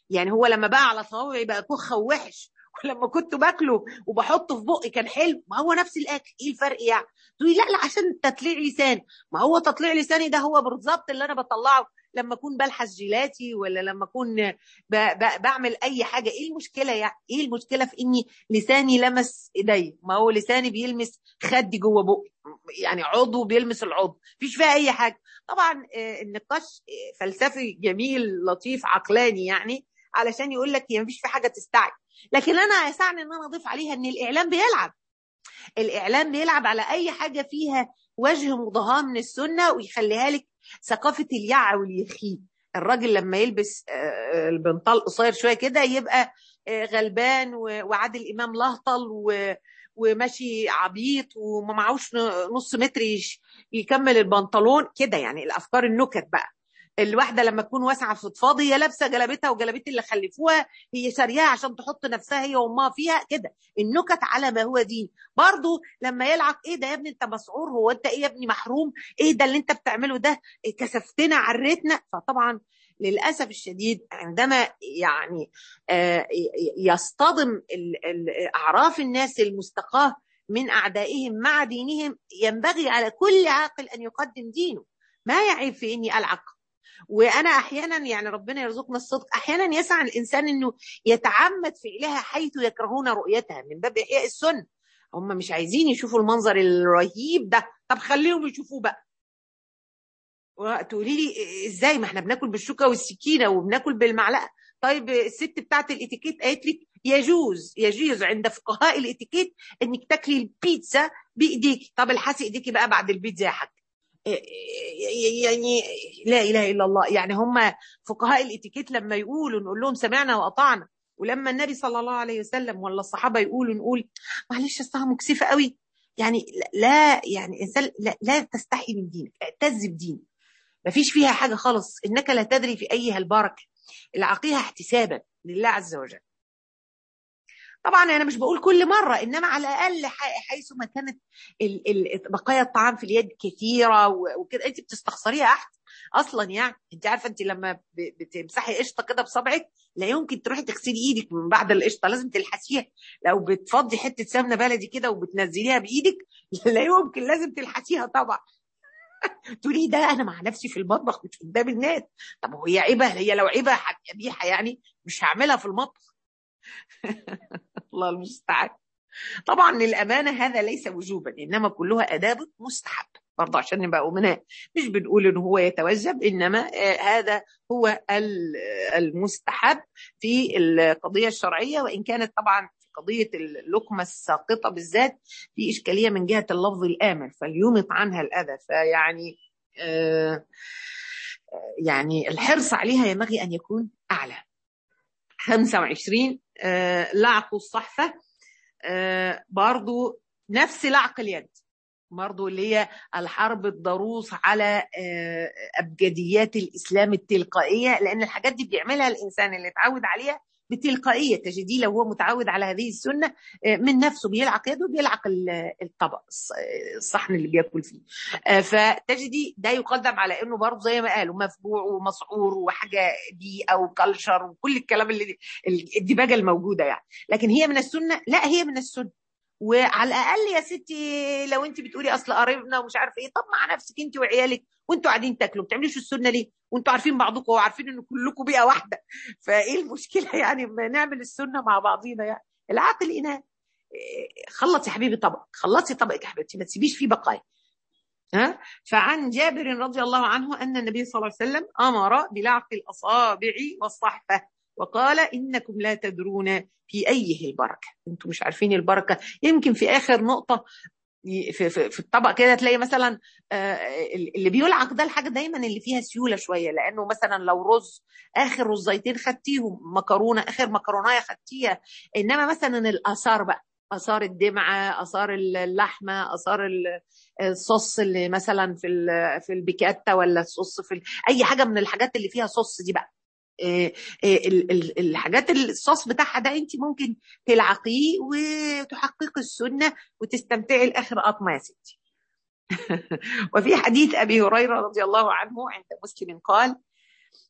يعني هو لما بقى على صوابعي بقى كخه ووحش ولما كنت باكله وبحطه في بقي كان حلو ما هو نفس الاكل ايه الفرق يعني تقولي لا لا عشان تطليع لسان ما هو تطليع لساني ده هو بالظبط اللي انا بطلعه لما اكون بلحس جيلاتي ولا لما اكون ب... ب... بعمل اي حاجه ايه المشكله يعني ايه المشكله في اني لساني لمس ايدي ما هو لساني بيلمس خدي جوه بقي يعني عضو بيلمس العضو مفيش فيها اي حاجه طبعا النقاش فلسفي جميل لطيف عقلاني يعني علشان يقول لك هي مفيش في حاجه تستعجل لكن انا يسعني ان انا اضيف عليها ان الاعلام بيلعب الاعلام بيلعب على اي حاجه فيها وجه مضاهاه من السنه ويخليها لك ثقافه اليع واليخي الراجل لما يلبس البنطال قصير شويه كده يبقى غلبان وعادل امام لهطل وماشي عبيط وما معهوش نص متر يكمل البنطلون كده يعني الافكار النكت بقى الواحده لما تكون واسعه في فاضي هي لابسه جلابتها وجلابيه اللي خلفوها هي شارياها عشان تحط نفسها هي وامها فيها كده النكت على ما هو دين برضه لما يلعب ايه ده يا ابني انت مسعور هو انت ايه يا ابني محروم ايه ده اللي انت بتعمله ده كسفتنا عريتنا فطبعا للاسف الشديد عندما يعني يصطدم اعراف الناس المستقاه من اعدائهم مع دينهم ينبغي على كل عاقل ان يقدم دينه ما يعيب في اني العق وانا احيانا يعني ربنا يرزقنا الصدق احيانا يسعى الانسان انه يتعمد فعلها حيث يكرهون رؤيتها من باب احياء السنه هم مش عايزين يشوفوا المنظر الرهيب ده طب خليهم يشوفوه بقى تقولي لي ازاي ما احنا بناكل بالشوكه والسكينه وبناكل بالمعلقه طيب الست بتاعت الاتيكيت قالت لك يجوز يجوز عند فقهاء الاتيكيت انك تاكلي البيتزا بايديك طب الحسي ايديكي بقى بعد البيتزا يا حاج يعني لا اله الا الله يعني هم فقهاء الاتيكيت لما يقولوا نقول لهم سمعنا واطعنا ولما النبي صلى الله عليه وسلم ولا الصحابه يقولوا نقول معلش اصلها مكسفه قوي يعني لا يعني انسان لا, لا تستحي من دينك اعتز بدينك ما فيش فيها حاجه خالص انك لا تدري في ايها البركه العقيها احتسابا لله عز وجل طبعا انا مش بقول كل مره انما على الاقل حيث ما كانت بقايا الطعام في اليد كثيره وكده انت بتستخسريها احسن اصلا يعني انت عارفه انت لما بتمسحي قشطه كده بصبعك لا يمكن تروحي تغسلي ايدك من بعد القشطه لازم تلحسيها لو بتفضي حته سمنه بلدي كده وبتنزليها بايدك لا يمكن لازم تلحسيها طبعا تقولي ده انا مع نفسي في المطبخ مش قدام الناس طب هي عيبه هي لو عيبه قبيحه يعني مش هعملها في المطبخ الله المستعان طبعا للامانه هذا ليس وجوبا انما كلها اداب مستحب برضه عشان نبقى امناء مش بنقول ان هو يتوجب انما هذا هو المستحب في القضيه الشرعيه وان كانت طبعا في قضيه اللقمه الساقطه بالذات في اشكاليه من جهه اللفظ الامن فليمط عنها الاذى فيعني آه يعني الحرص عليها ينبغي ان يكون اعلى 25 آه لعق الصحفه آه برضو نفس لعق اليد برضو اللي هي الحرب الضروس على أبجديات الإسلام التلقائية لأن الحاجات دي بيعملها الإنسان اللي اتعود عليها بتلقائية تجديه لو هو متعود على هذه السنة من نفسه بيلعق يده بيلعق الطبق الصحن اللي بياكل فيه فتجدي ده يقدم على انه برضه زي ما قالوا مفجوع ومسعور وحاجه بيئه وكلشر وكل الكلام اللي الدباجه الموجوده يعني لكن هي من السنه لا هي من السنه وعلى الاقل يا ستي لو انت بتقولي اصل قرايبنا ومش عارف ايه طب مع نفسك انت وعيالك وانتوا قاعدين تاكلوا ما بتعملوش السنه ليه؟ وانتوا عارفين بعضكم وعارفين ان كلكم بيئه واحده فايه المشكله يعني ما نعمل السنه مع بعضينا يعني العقل اناء خلص يا حبيبي طبق خلصي طبقك يا حبيبتي ما تسيبيش فيه بقايا ها فعن جابر رضي الله عنه ان النبي صلى الله عليه وسلم امر بلعق الاصابع والصحفه وقال انكم لا تدرون في ايه البركه انتم مش عارفين البركه يمكن في اخر نقطه في, في, في الطبق كده تلاقي مثلا اللي بيلعق ده الحاجه دايما اللي فيها سيوله شويه لانه مثلا لو رز اخر رزيتين خدتيهم مكرونه اخر مكرونايه خدتيها انما مثلا الاثار بقى اثار الدمعه اثار اللحمه اثار الصوص اللي مثلا في في البيكاتا ولا الصوص في اي حاجه من الحاجات اللي فيها صوص دي بقى الحاجات الصوص بتاعها ده انت ممكن تلعقيه وتحققي السنه وتستمتعي لاخر قطمه يا ستي وفي حديث ابي هريره رضي الله عنه عند مسلم قال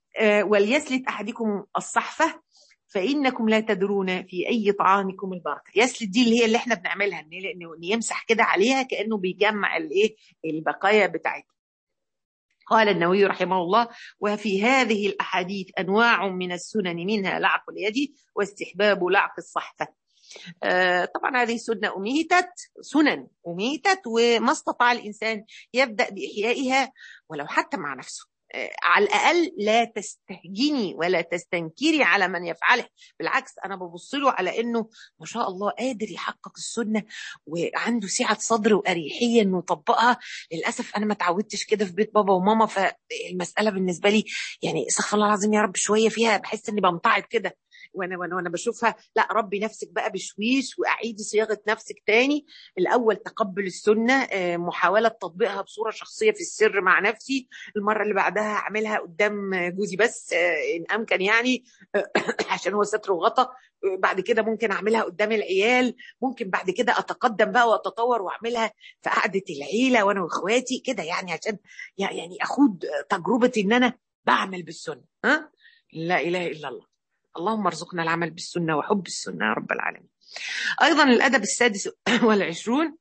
وليسلت أحدكم الصحفة فإنكم لا تدرون في أي طعامكم البركة يسلت دي اللي هي اللي احنا بنعملها إنه يمسح كده عليها كأنه بيجمع الإيه البقايا بتاعتها قال النووي رحمه الله وفي هذه الأحاديث أنواع من السنن منها لعق اليد واستحباب لعق الصحفة آه طبعا هذه السنة أميتت سنن أميتت وما استطاع الإنسان يبدأ بإحيائها ولو حتى مع نفسه على الأقل لا تستهجني ولا تستنكري على من يفعله بالعكس أنا ببص له على أنه ما شاء الله قادر يحقق السنة وعنده سعة صدر وأريحية أنه يطبقها للأسف أنا ما تعودتش كده في بيت بابا وماما فالمسألة بالنسبة لي يعني استغفر الله العظيم يا رب شوية فيها بحس أني بمتعب كده وانا وانا وانا بشوفها لا ربي نفسك بقى بشويش واعيدي صياغه نفسك تاني الاول تقبل السنه محاوله تطبيقها بصوره شخصيه في السر مع نفسي المره اللي بعدها اعملها قدام جوزي بس ان امكن يعني عشان هو ستر وغطى بعد كده ممكن اعملها قدام العيال ممكن بعد كده اتقدم بقى واتطور واعملها في قعده العيله وانا واخواتي كده يعني عشان يعني اخد تجربه ان انا بعمل بالسنه ها لا اله الا الله اللهم ارزقنا العمل بالسنة وحب السنة يا رب العالمين أيضا الأدب السادس والعشرون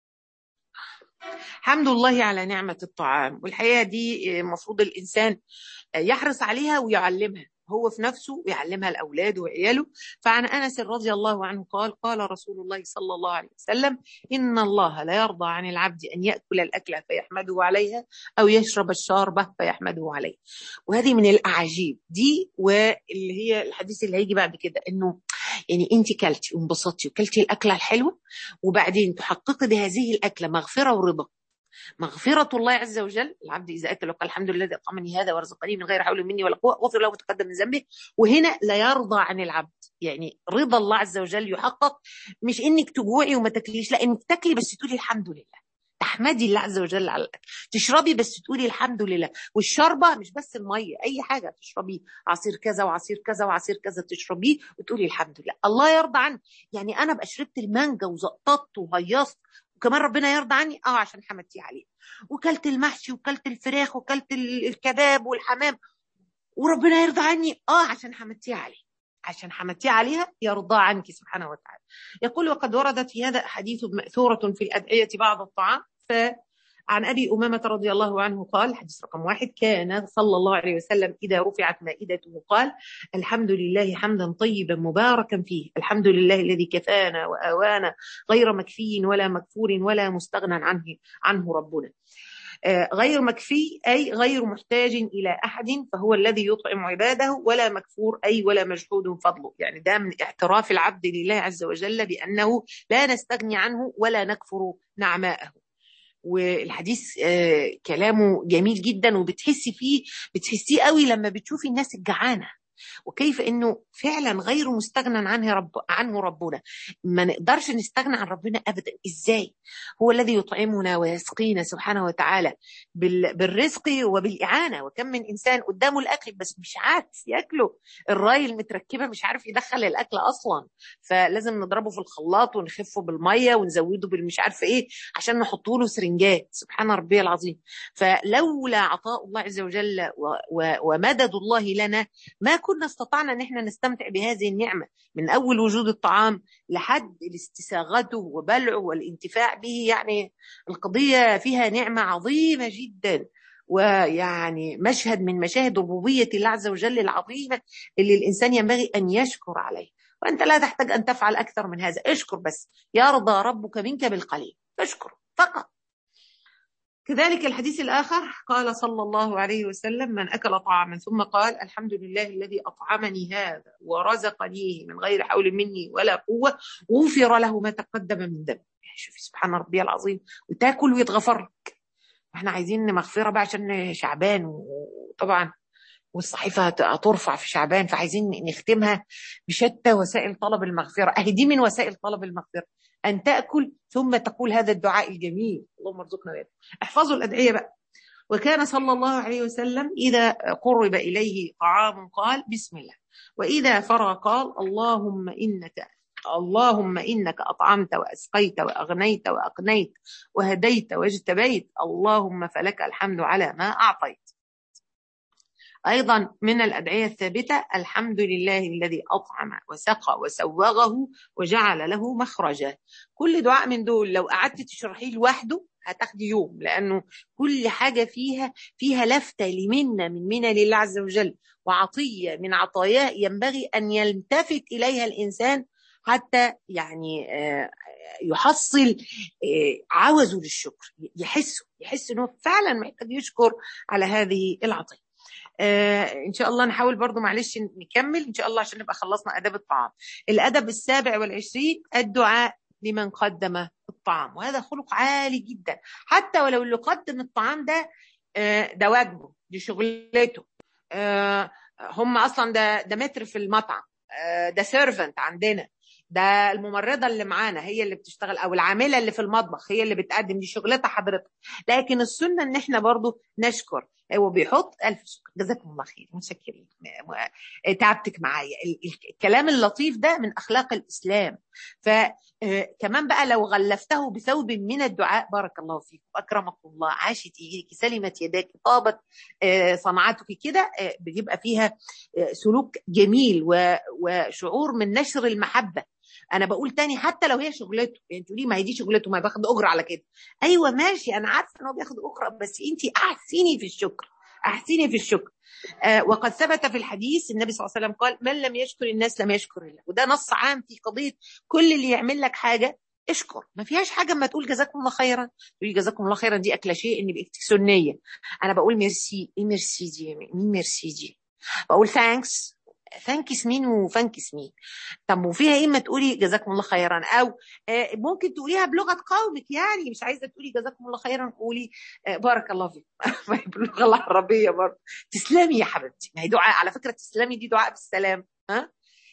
حمد الله على نعمة الطعام والحقيقة دي المفروض الإنسان يحرص عليها ويعلمها هو في نفسه ويعلمها لأولاده وعياله فعن أنس رضي الله عنه قال قال رسول الله صلى الله عليه وسلم إن الله لا يرضى عن العبد أن يأكل الأكلة فيحمده عليها أو يشرب الشاربة فيحمده عليه وهذه من الأعاجيب دي واللي هي الحديث اللي هيجي بعد كده إنه يعني انت كلتي وانبسطتي وكلتي الاكله الحلوه وبعدين تحققي بهذه الاكله مغفره ورضا مغفرة الله عز وجل العبد إذا أكل وقال الحمد لله الذي أطعمني هذا ورزقني من غير حول مني ولا قوة غفر له وتقدم من ذنبه وهنا لا يرضى عن العبد يعني رضا الله عز وجل يحقق مش إنك تجوعي وما تاكليش لا إنك تاكلي بس تقولي الحمد لله تحمدي الله عز وجل على الاكل تشربي بس تقولي الحمد لله والشربه مش بس الميه اي حاجه تشربيه عصير كذا وعصير كذا وعصير كذا تشربيه وتقولي الحمد لله الله يرضى عنك يعني انا ابقى شربت المانجا وزقططت وهيصت وكمان ربنا يرضى عني اه عشان حمدتي عليه وكلت المحشي وكلت الفراخ وكلت الكباب والحمام وربنا يرضى عني اه عشان حمدتي عليه عشان حمدتي عليها يرضى عنك سبحانه وتعالى يقول وقد وردت في هذا أحاديث مأثورة في الأدعية بعض الطعام فعن أبي أمامة رضي الله عنه قال حديث رقم واحد كان صلى الله عليه وسلم إذا رفعت مائدته قال الحمد لله حمدا طيبا مباركا فيه الحمد لله الذي كفانا وآوانا غير مكفي ولا مكفور ولا مستغنى عنه عنه ربنا غير مكفي أي غير محتاج إلى أحد فهو الذي يطعم عباده ولا مكفور أي ولا مجحود فضله يعني ده من اعتراف العبد لله عز وجل بأنه لا نستغني عنه ولا نكفر نعماءه والحديث كلامه جميل جدا وبتحسي فيه بتحسيه قوي لما بتشوفي الناس الجعانه وكيف انه فعلا غير مستغنى عنه رب عنه ربنا ما نقدرش نستغنى عن ربنا ابدا ازاي هو الذي يطعمنا ويسقينا سبحانه وتعالى بالرزق وبالاعانه وكم من انسان قدامه الاكل بس مش عارف ياكله الراي المتركبه مش عارف يدخل الاكل اصلا فلازم نضربه في الخلاط ونخفه بالميه ونزوده بالمش عارف ايه عشان نحطه له سرنجات سبحان ربي العظيم فلولا عطاء الله عز وجل ومدد الله لنا ما كنا استطعنا ان احنا نستمتع بهذه النعمه من اول وجود الطعام لحد استساغته وبلعه والانتفاع به يعني القضيه فيها نعمه عظيمه جدا ويعني مشهد من مشاهد ربوبيه الله عز وجل العظيمه اللي الانسان ينبغي ان يشكر عليه وانت لا تحتاج ان تفعل اكثر من هذا اشكر بس يرضى ربك منك بالقليل اشكر فقط كذلك الحديث الآخر قال صلى الله عليه وسلم من أكل طعاما ثم قال الحمد لله الذي أطعمني هذا ورزقنيه من غير حول مني ولا قوة غفر له ما تقدم من ذنب شوفي سبحان ربي العظيم وتاكل ويتغفر لك احنا عايزين مغفرة بقى عشان شعبان وطبعا والصحيفة هترفع في شعبان فعايزين نختمها بشتى وسائل طلب المغفرة أهي دي من وسائل طلب المغفرة أن تأكل ثم تقول هذا الدعاء الجميل اللهم ارزقنا ذلك احفظوا الأدعية بقى وكان صلى الله عليه وسلم إذا قرب إليه طعام قال بسم الله وإذا فرغ قال اللهم إنك اللهم إنك أطعمت وأسقيت وأغنيت وأقنيت وهديت واجتبيت اللهم فلك الحمد على ما أعطيت أيضا من الأدعية الثابتة الحمد لله الذي أطعم وسقى وسوغه وجعل له مخرجا كل دعاء من دول لو قعدت تشرحيه لوحده هتاخدي يوم لأنه كل حاجة فيها فيها لفتة لمنة من منن لله عز وجل وعطية من عطاياه ينبغي أن يلتفت إليها الإنسان حتى يعني يحصل عوزه للشكر يحسه يحس انه فعلا محتاج يشكر على هذه العطيه ان شاء الله نحاول برضو معلش نكمل ان شاء الله عشان نبقى خلصنا اداب الطعام الادب السابع والعشرين الدعاء لمن قدم الطعام وهذا خلق عالي جدا حتى ولو اللي قدم الطعام ده ده واجبه دي شغلته هم اصلا ده ده متر في المطعم ده سيرفنت عندنا ده الممرضة اللي معانا هي اللي بتشتغل أو العاملة اللي في المطبخ هي اللي بتقدم دي شغلتها حضرتك لكن السنة إن إحنا برضو نشكر هو بيحط ألف شكر جزاكم الله خير متشكرين تعبتك معايا الكلام اللطيف ده من أخلاق الإسلام فكمان بقى لو غلفته بثوب من الدعاء بارك الله فيك أكرمكم الله عاشت إيديك سلمت يداك طابت صنعتك كده بيبقى فيها سلوك جميل وشعور من نشر المحبة انا بقول تاني حتى لو هي شغلته يعني تقولي ما هي دي شغلته ما بياخد اجره على كده ايوه ماشي انا عارفه ان هو بياخد اجره بس انت احسني في الشكر احسني في الشكر آه وقد ثبت في الحديث النبي صلى الله عليه وسلم قال من لم يشكر الناس لم يشكر الله وده نص عام في قضيه كل اللي يعمل لك حاجه اشكر ما فيهاش حاجه اما تقول جزاكم الله خيرا تقولي جزاكم الله خيرا دي اكله شيء ان بقيت سنيه انا بقول ميرسي ايه ميرسي دي مين ميرسي دي بقول ثانكس ثانكس مين وفانكس مين طب وفيها ايه ما تقولي جزاكم الله خيرا او ممكن تقوليها بلغه قومك يعني مش عايزه تقولي جزاكم الله خيرا قولي بارك الله فيك باللغه العربيه برضه تسلمي يا حبيبتي ما هي دعاء على فكره تسلمي دي دعاء بالسلام ها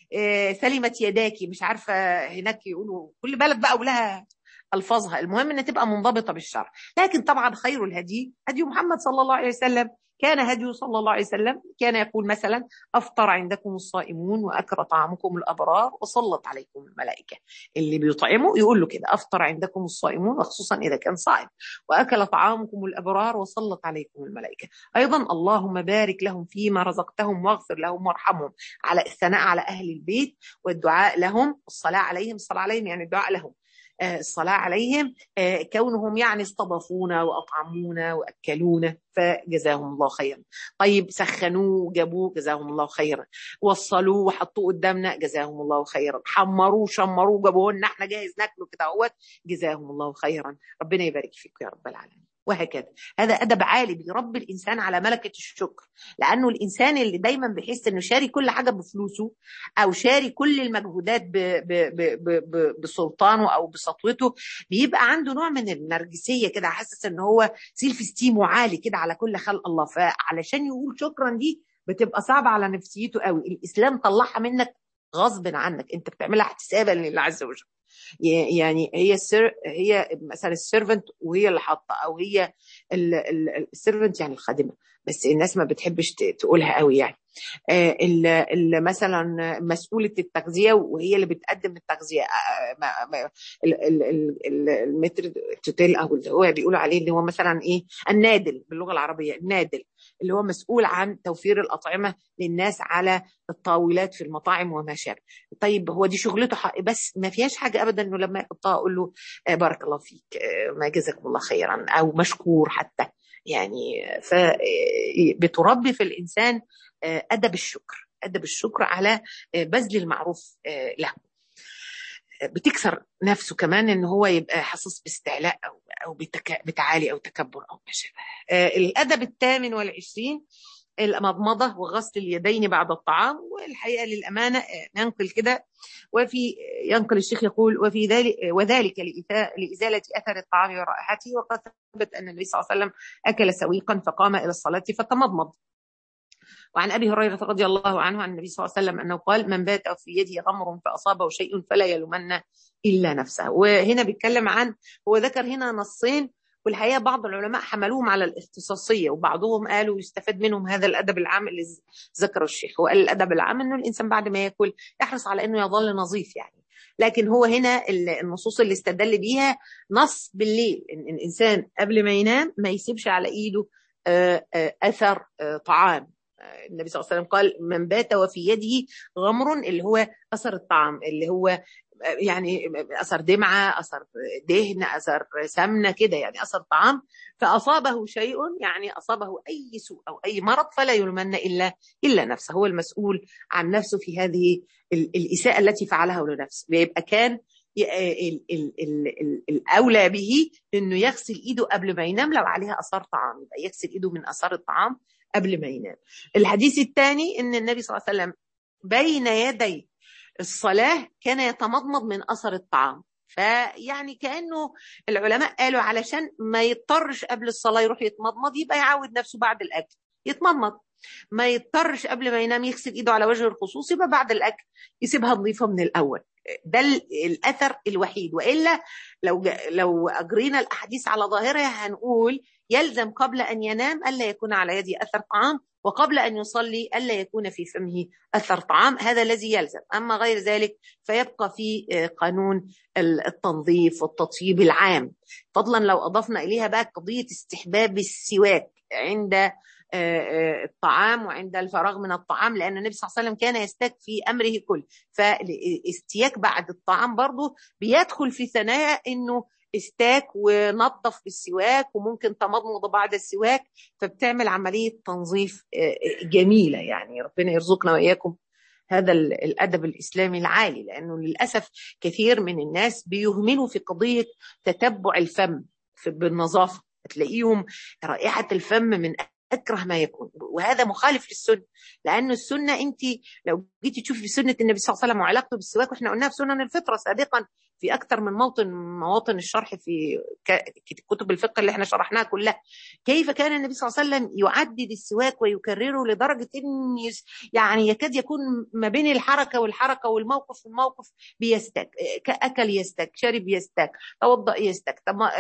سلمت يداكي مش عارفه هناك يقولوا كل بلد بقى ولها الفاظها المهم ان تبقى منضبطه بالشرع لكن طبعا خير الهدي هدي محمد صلى الله عليه وسلم كان هديه صلى الله عليه وسلم كان يقول مثلا افطر عندكم الصائمون واكل طعامكم الابرار وصلت عليكم الملائكه اللي بيطعموا يقول له كده افطر عندكم الصائمون وخصوصا اذا كان صائم واكل طعامكم الابرار وصلت عليكم الملائكه ايضا اللهم بارك لهم فيما رزقتهم واغفر لهم وارحمهم على الثناء على اهل البيت والدعاء لهم الصلاه عليهم الصلاه عليهم يعني الدعاء لهم الصلاة عليهم كونهم يعني استضافونا وأطعمونا وأكلونا فجزاهم الله خيرا طيب سخنوه جابوه جزاهم الله خيرا وصلوه وحطوه قدامنا جزاهم الله خيرا حمروه شمروه جابوه لنا احنا جاهز ناكله كده اهوت جزاهم الله خيرا ربنا يبارك فيك يا رب العالمين وهكذا هذا ادب عالي بيربي الانسان على ملكه الشكر لانه الانسان اللي دايما بيحس انه شاري كل حاجه بفلوسه او شاري كل المجهودات ب ب ب ب بسلطانه او بسطوته بيبقى عنده نوع من النرجسيه كده حاسس ان هو سيلف ستيمو عالي كده على كل خلق الله فعلشان يقول شكرا دي بتبقى صعبه على نفسيته قوي الاسلام طلعها منك غصب عنك انت بتعملها احتسابا لله عز وجل يعني هي السر هي مثلا السيرفنت وهي اللي حاطه او هي السيرفنت يعني الخادمه بس الناس ما بتحبش تقولها قوي يعني ال مثلا مسؤوله التغذيه وهي اللي بتقدم التغذيه المتر توتيل او اللي هو بيقولوا عليه اللي هو مثلا ايه النادل باللغه العربيه النادل اللي هو مسؤول عن توفير الاطعمه للناس على الطاولات في المطاعم وما شابه طيب هو دي شغلته حق بس ما فيهاش حاجه ابدا انه لما يحطها اقول له بارك الله فيك ما جزاكم الله خيرا او مشكور حتى يعني فبتربي في الانسان ادب الشكر ادب الشكر على بذل المعروف له بتكسر نفسه كمان ان هو يبقى حاسس باستعلاء او او بتعالي او تكبر او ما شابه الادب الثامن والعشرين المضمضة وغسل اليدين بعد الطعام والحقيقة للأمانة ننقل كده وفي ينقل الشيخ يقول وفي ذلك وذلك لإزالة أثر الطعام ورائحته وقد ثبت أن النبي صلى الله عليه وسلم أكل سويقا فقام إلى الصلاة فتمضمض وعن ابي هريره رضي الله عنه عن النبي صلى الله عليه وسلم انه قال من بات في يده غمر فاصابه شيء فلا يلومن الا نفسه وهنا بيتكلم عن هو ذكر هنا نصين والحقيقه بعض العلماء حملوهم على الاختصاصيه وبعضهم قالوا يستفاد منهم هذا الادب العام اللي ذكره الشيخ وقال الادب العام انه الانسان بعد ما ياكل يحرص على انه يظل نظيف يعني لكن هو هنا النصوص اللي استدل بيها نص بالليل ان الانسان قبل ما ينام ما يسيبش على ايده اثر طعام النبي صلى الله عليه وسلم قال من بات وفي يده غمر اللي هو اثر الطعام اللي هو يعني اثر دمعه اثر دهن اثر سمنه كده يعني اثر طعام فاصابه شيء يعني اصابه اي سوء او اي مرض فلا يلومن الا الا نفسه هو المسؤول عن نفسه في هذه الاساءه التي فعلها لنفسه يبقى كان الاولى به انه يغسل ايده قبل ما ينام لو عليها اثار طعام يبقى يغسل ايده من اثار الطعام قبل ما ينام الحديث الثاني ان النبي صلى الله عليه وسلم بين يدي الصلاه كان يتمضمض من اثر الطعام فيعني كانه العلماء قالوا علشان ما يضطرش قبل الصلاه يروح يتمضمض يبقى يعود نفسه بعد الاكل يتمضمض ما يضطرش قبل ما ينام يغسل ايده على وجه الخصوص يبقى بعد الاكل يسيبها نظيفه من الاول ده الاثر الوحيد والا لو لو اجرينا الاحاديث على ظاهرها هنقول يلزم قبل ان ينام الا يكون على يده اثر طعام وقبل ان يصلي الا يكون في فمه اثر طعام هذا الذي يلزم اما غير ذلك فيبقى في قانون التنظيف والتطيب العام فضلا لو اضفنا اليها بقى قضيه استحباب السواك عند الطعام وعند الفراغ من الطعام لان النبي صلى الله عليه وسلم كان يستاك في امره كله فالاستياك بعد الطعام برضه بيدخل في ثنايا انه استاك ونظف بالسواك وممكن تمضمض بعد السواك فبتعمل عمليه تنظيف جميله يعني ربنا يرزقنا واياكم هذا الادب الاسلامي العالي لانه للاسف كثير من الناس بيهملوا في قضيه تتبع الفم بالنظافه تلاقيهم رائحه الفم من اكره ما يكون وهذا مخالف للسنه لانه السنه انت لو جيتي تشوفي في سنه النبي صلى الله عليه وسلم وعلاقته بالسواك واحنا قلناها في سنن الفطره سابقا في اكثر من موطن مواطن الشرح في كتب الفقه اللي احنا شرحناها كلها كيف كان النبي صلى الله عليه وسلم يعدد السواك ويكرره لدرجه ان يعني يكاد يكون ما بين الحركه والحركه والموقف والموقف بيستك اكل يستك شرب يستك توضا يستك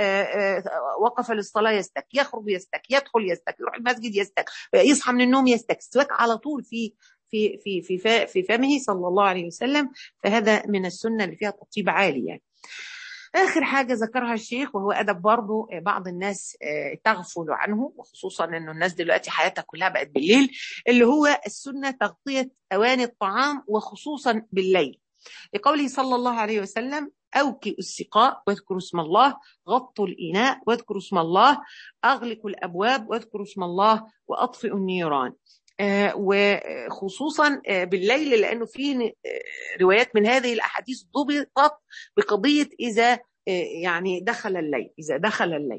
وقف للصلاه يستك يخرج يستك يدخل يستك يروح المسجد يستك يصحى من النوم يستك السواك على طول في في في في في فمه صلى الله عليه وسلم فهذا من السنه اللي فيها تطيب عالي يعني. اخر حاجه ذكرها الشيخ وهو ادب برضه بعض الناس تغفل عنه وخصوصا انه الناس دلوقتي حياتها كلها بقت بالليل اللي هو السنه تغطيه اواني الطعام وخصوصا بالليل لقوله صلى الله عليه وسلم أوكئوا السقاء واذكروا اسم الله غطوا الإناء واذكروا اسم الله أغلقوا الأبواب واذكروا اسم الله وأطفئوا النيران آه وخصوصا آه بالليل لأنه في روايات من هذه الأحاديث ضبطت بقضية إذا يعني دخل الليل إذا دخل الليل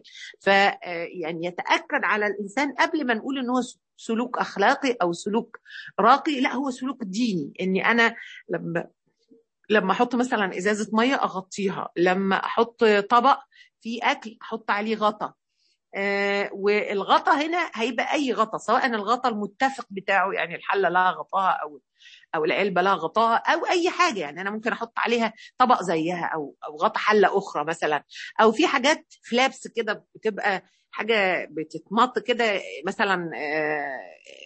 فيعني يتأكد على الإنسان قبل ما نقول إن هو سلوك أخلاقي أو سلوك راقي لا هو سلوك ديني إني أنا لما لما احط مثلا ازازه ميه اغطيها لما احط طبق فيه اكل احط عليه غطا آه والغطا هنا هيبقى اي غطا سواء الغطا المتفق بتاعه يعني الحله لها غطاها او او العلبه لها غطاها او اي حاجه يعني انا ممكن احط عليها طبق زيها او او غطا حله اخرى مثلا او في حاجات فلابس كده بتبقى حاجه بتتمط كده مثلا آه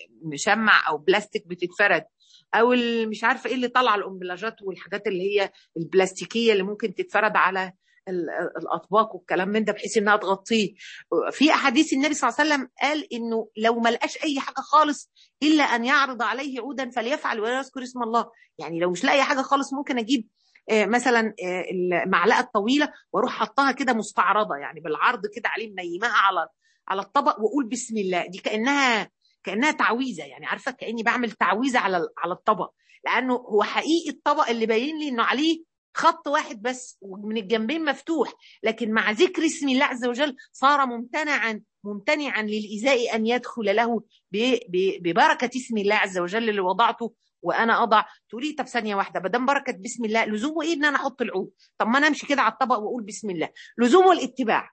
مشمع او بلاستيك بتتفرد او مش عارفه ايه اللي طالعه الامبلاجات والحاجات اللي هي البلاستيكيه اللي ممكن تتفرد على الاطباق والكلام من ده بحيث انها تغطيه في احاديث النبي صلى الله عليه وسلم قال انه لو ما لقاش اي حاجه خالص الا ان يعرض عليه عودا فليفعل ولا يذكر اسم الله يعني لو مش لاقي حاجه خالص ممكن اجيب مثلا المعلقه الطويله واروح حطها كده مستعرضه يعني بالعرض كده عليه منيمها على على الطبق واقول بسم الله دي كانها كانها تعويذه يعني عارفه كاني بعمل تعويذه على على الطبق لانه هو حقيقي الطبق اللي باين لي انه عليه خط واحد بس ومن الجنبين مفتوح لكن مع ذكر اسم الله عز وجل صار ممتنعا ممتنعا للإزاء أن يدخل له ببركة اسم الله عز وجل اللي وضعته وانا اضع تقولي طب ثانيه واحده ما دام بركه بسم الله لزومه ايه ان انا احط العود طب ما انا امشي كده على الطبق واقول بسم الله لزومه الاتباع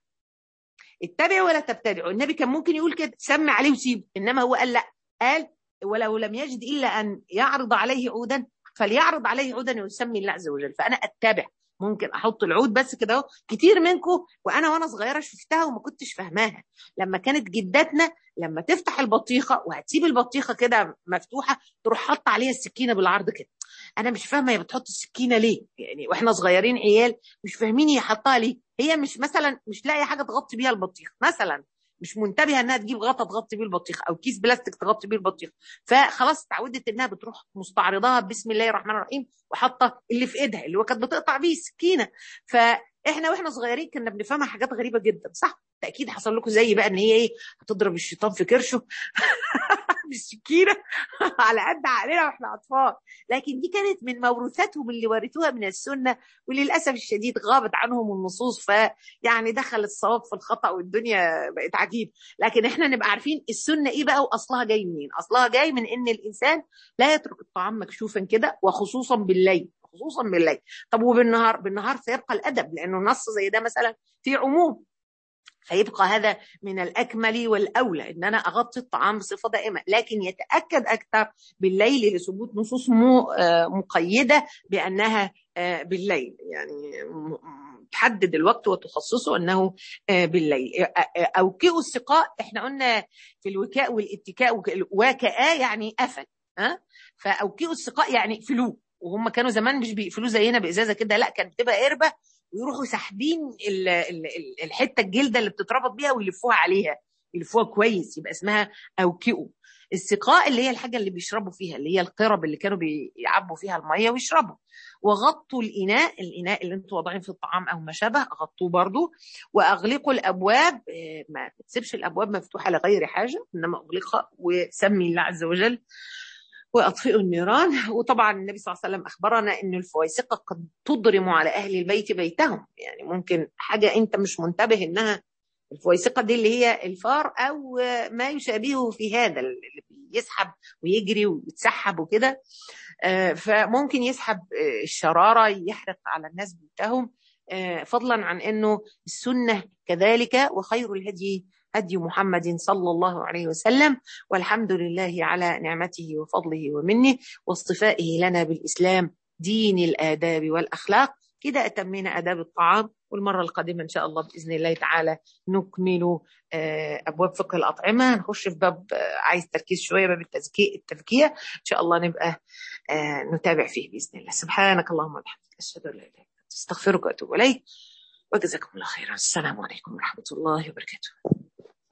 اتبعوا ولا تبتدعوا النبي كان ممكن يقول كده سمي عليه وسيبه انما هو قال لا قال ولو لم يجد الا ان يعرض عليه عودا فليعرض عليه عودا ويسمي الله عز وجل فانا اتبع ممكن احط العود بس كده اهو كتير منكم وانا وانا صغيره شفتها وما كنتش فاهماها لما كانت جداتنا لما تفتح البطيخه وهتسيب البطيخه كده مفتوحه تروح حاطه عليها السكينه بالعرض كده انا مش فاهمه هي بتحط السكينه ليه يعني واحنا صغيرين عيال مش فاهمين هي حطها ليه هي مش مثلا مش لاقيه حاجه تغطي بيها البطيخ مثلا مش منتبهه انها تجيب غطا تغطي بيه البطيخ او كيس بلاستيك تغطي بيه البطيخ فخلاص اتعودت انها بتروح مستعرضاها بسم الله الرحمن الرحيم وحاطه اللي في ايدها اللي هو كانت بتقطع بيه السكينه فاحنا واحنا صغيرين كنا بنفهمها حاجات غريبه جدا صح تاكيد حصل لكم زي بقى ان هي ايه هتضرب الشيطان في كرشه بالسكينه على قد عقلنا واحنا اطفال لكن دي كانت من موروثاتهم اللي ورثوها من السنه وللاسف الشديد غابت عنهم النصوص فيعني دخل الصواب في الخطا والدنيا بقت عجيب لكن احنا نبقى عارفين السنه ايه بقى واصلها جاي منين اصلها جاي من ان الانسان لا يترك الطعام مكشوفا كده وخصوصا بالليل خصوصا بالليل طب وبالنهار بالنهار سيبقى الادب لانه نص زي ده مثلا في عموم فيبقى هذا من الأكمل والأولى إن أنا أغطي الطعام بصفة دائمة لكن يتأكد أكثر بالليل لثبوت نصوص مقيدة بأنها بالليل يعني تحدد الوقت وتخصصه أنه بالليل أوكئوا السقاء إحنا قلنا في الوكاء والاتكاء وكاء يعني قفل ها فأوكئوا السقاء يعني اقفلوه وهم كانوا زمان مش بيقفلوه زينا بإزازة كده لا كانت بتبقى قربة ويروحوا ساحبين الحته الجلده اللي بتتربط بيها ويلفوها عليها يلفوها كويس يبقى اسمها اوكئوا السقاء اللي هي الحاجه اللي بيشربوا فيها اللي هي القرب اللي كانوا بيعبوا فيها الميه ويشربوا وغطوا الاناء الاناء اللي انتوا واضعين فيه الطعام او ما شابه غطوه برضو واغلقوا الابواب ما تسيبش الابواب مفتوحه لغير حاجه انما اغلقها وسمي الله عز وجل واطفئوا النيران وطبعا النبي صلى الله عليه وسلم اخبرنا ان الفويسقه قد تضرم على اهل البيت بيتهم يعني ممكن حاجه انت مش منتبه انها الفويسقه دي اللي هي الفار او ما يشابهه في هذا اللي بيسحب ويجري ويتسحب وكده فممكن يسحب الشراره يحرق على الناس بيتهم فضلا عن انه السنه كذلك وخير الهدي هدي محمد صلى الله عليه وسلم والحمد لله على نعمته وفضله ومنه واصطفائه لنا بالإسلام دين الآداب والأخلاق كده أتمينا آداب الطعام والمرة القادمة إن شاء الله بإذن الله تعالى نكمل أبواب فقه الأطعمة نخش في باب عايز تركيز شوية باب التزكية التذكية إن شاء الله نبقى نتابع فيه بإذن الله سبحانك اللهم وبحمدك أشهد أن لا إله إلا أنت أستغفرك وأتوب إليك وجزاكم الله خيرا السلام عليكم ورحمة الله وبركاته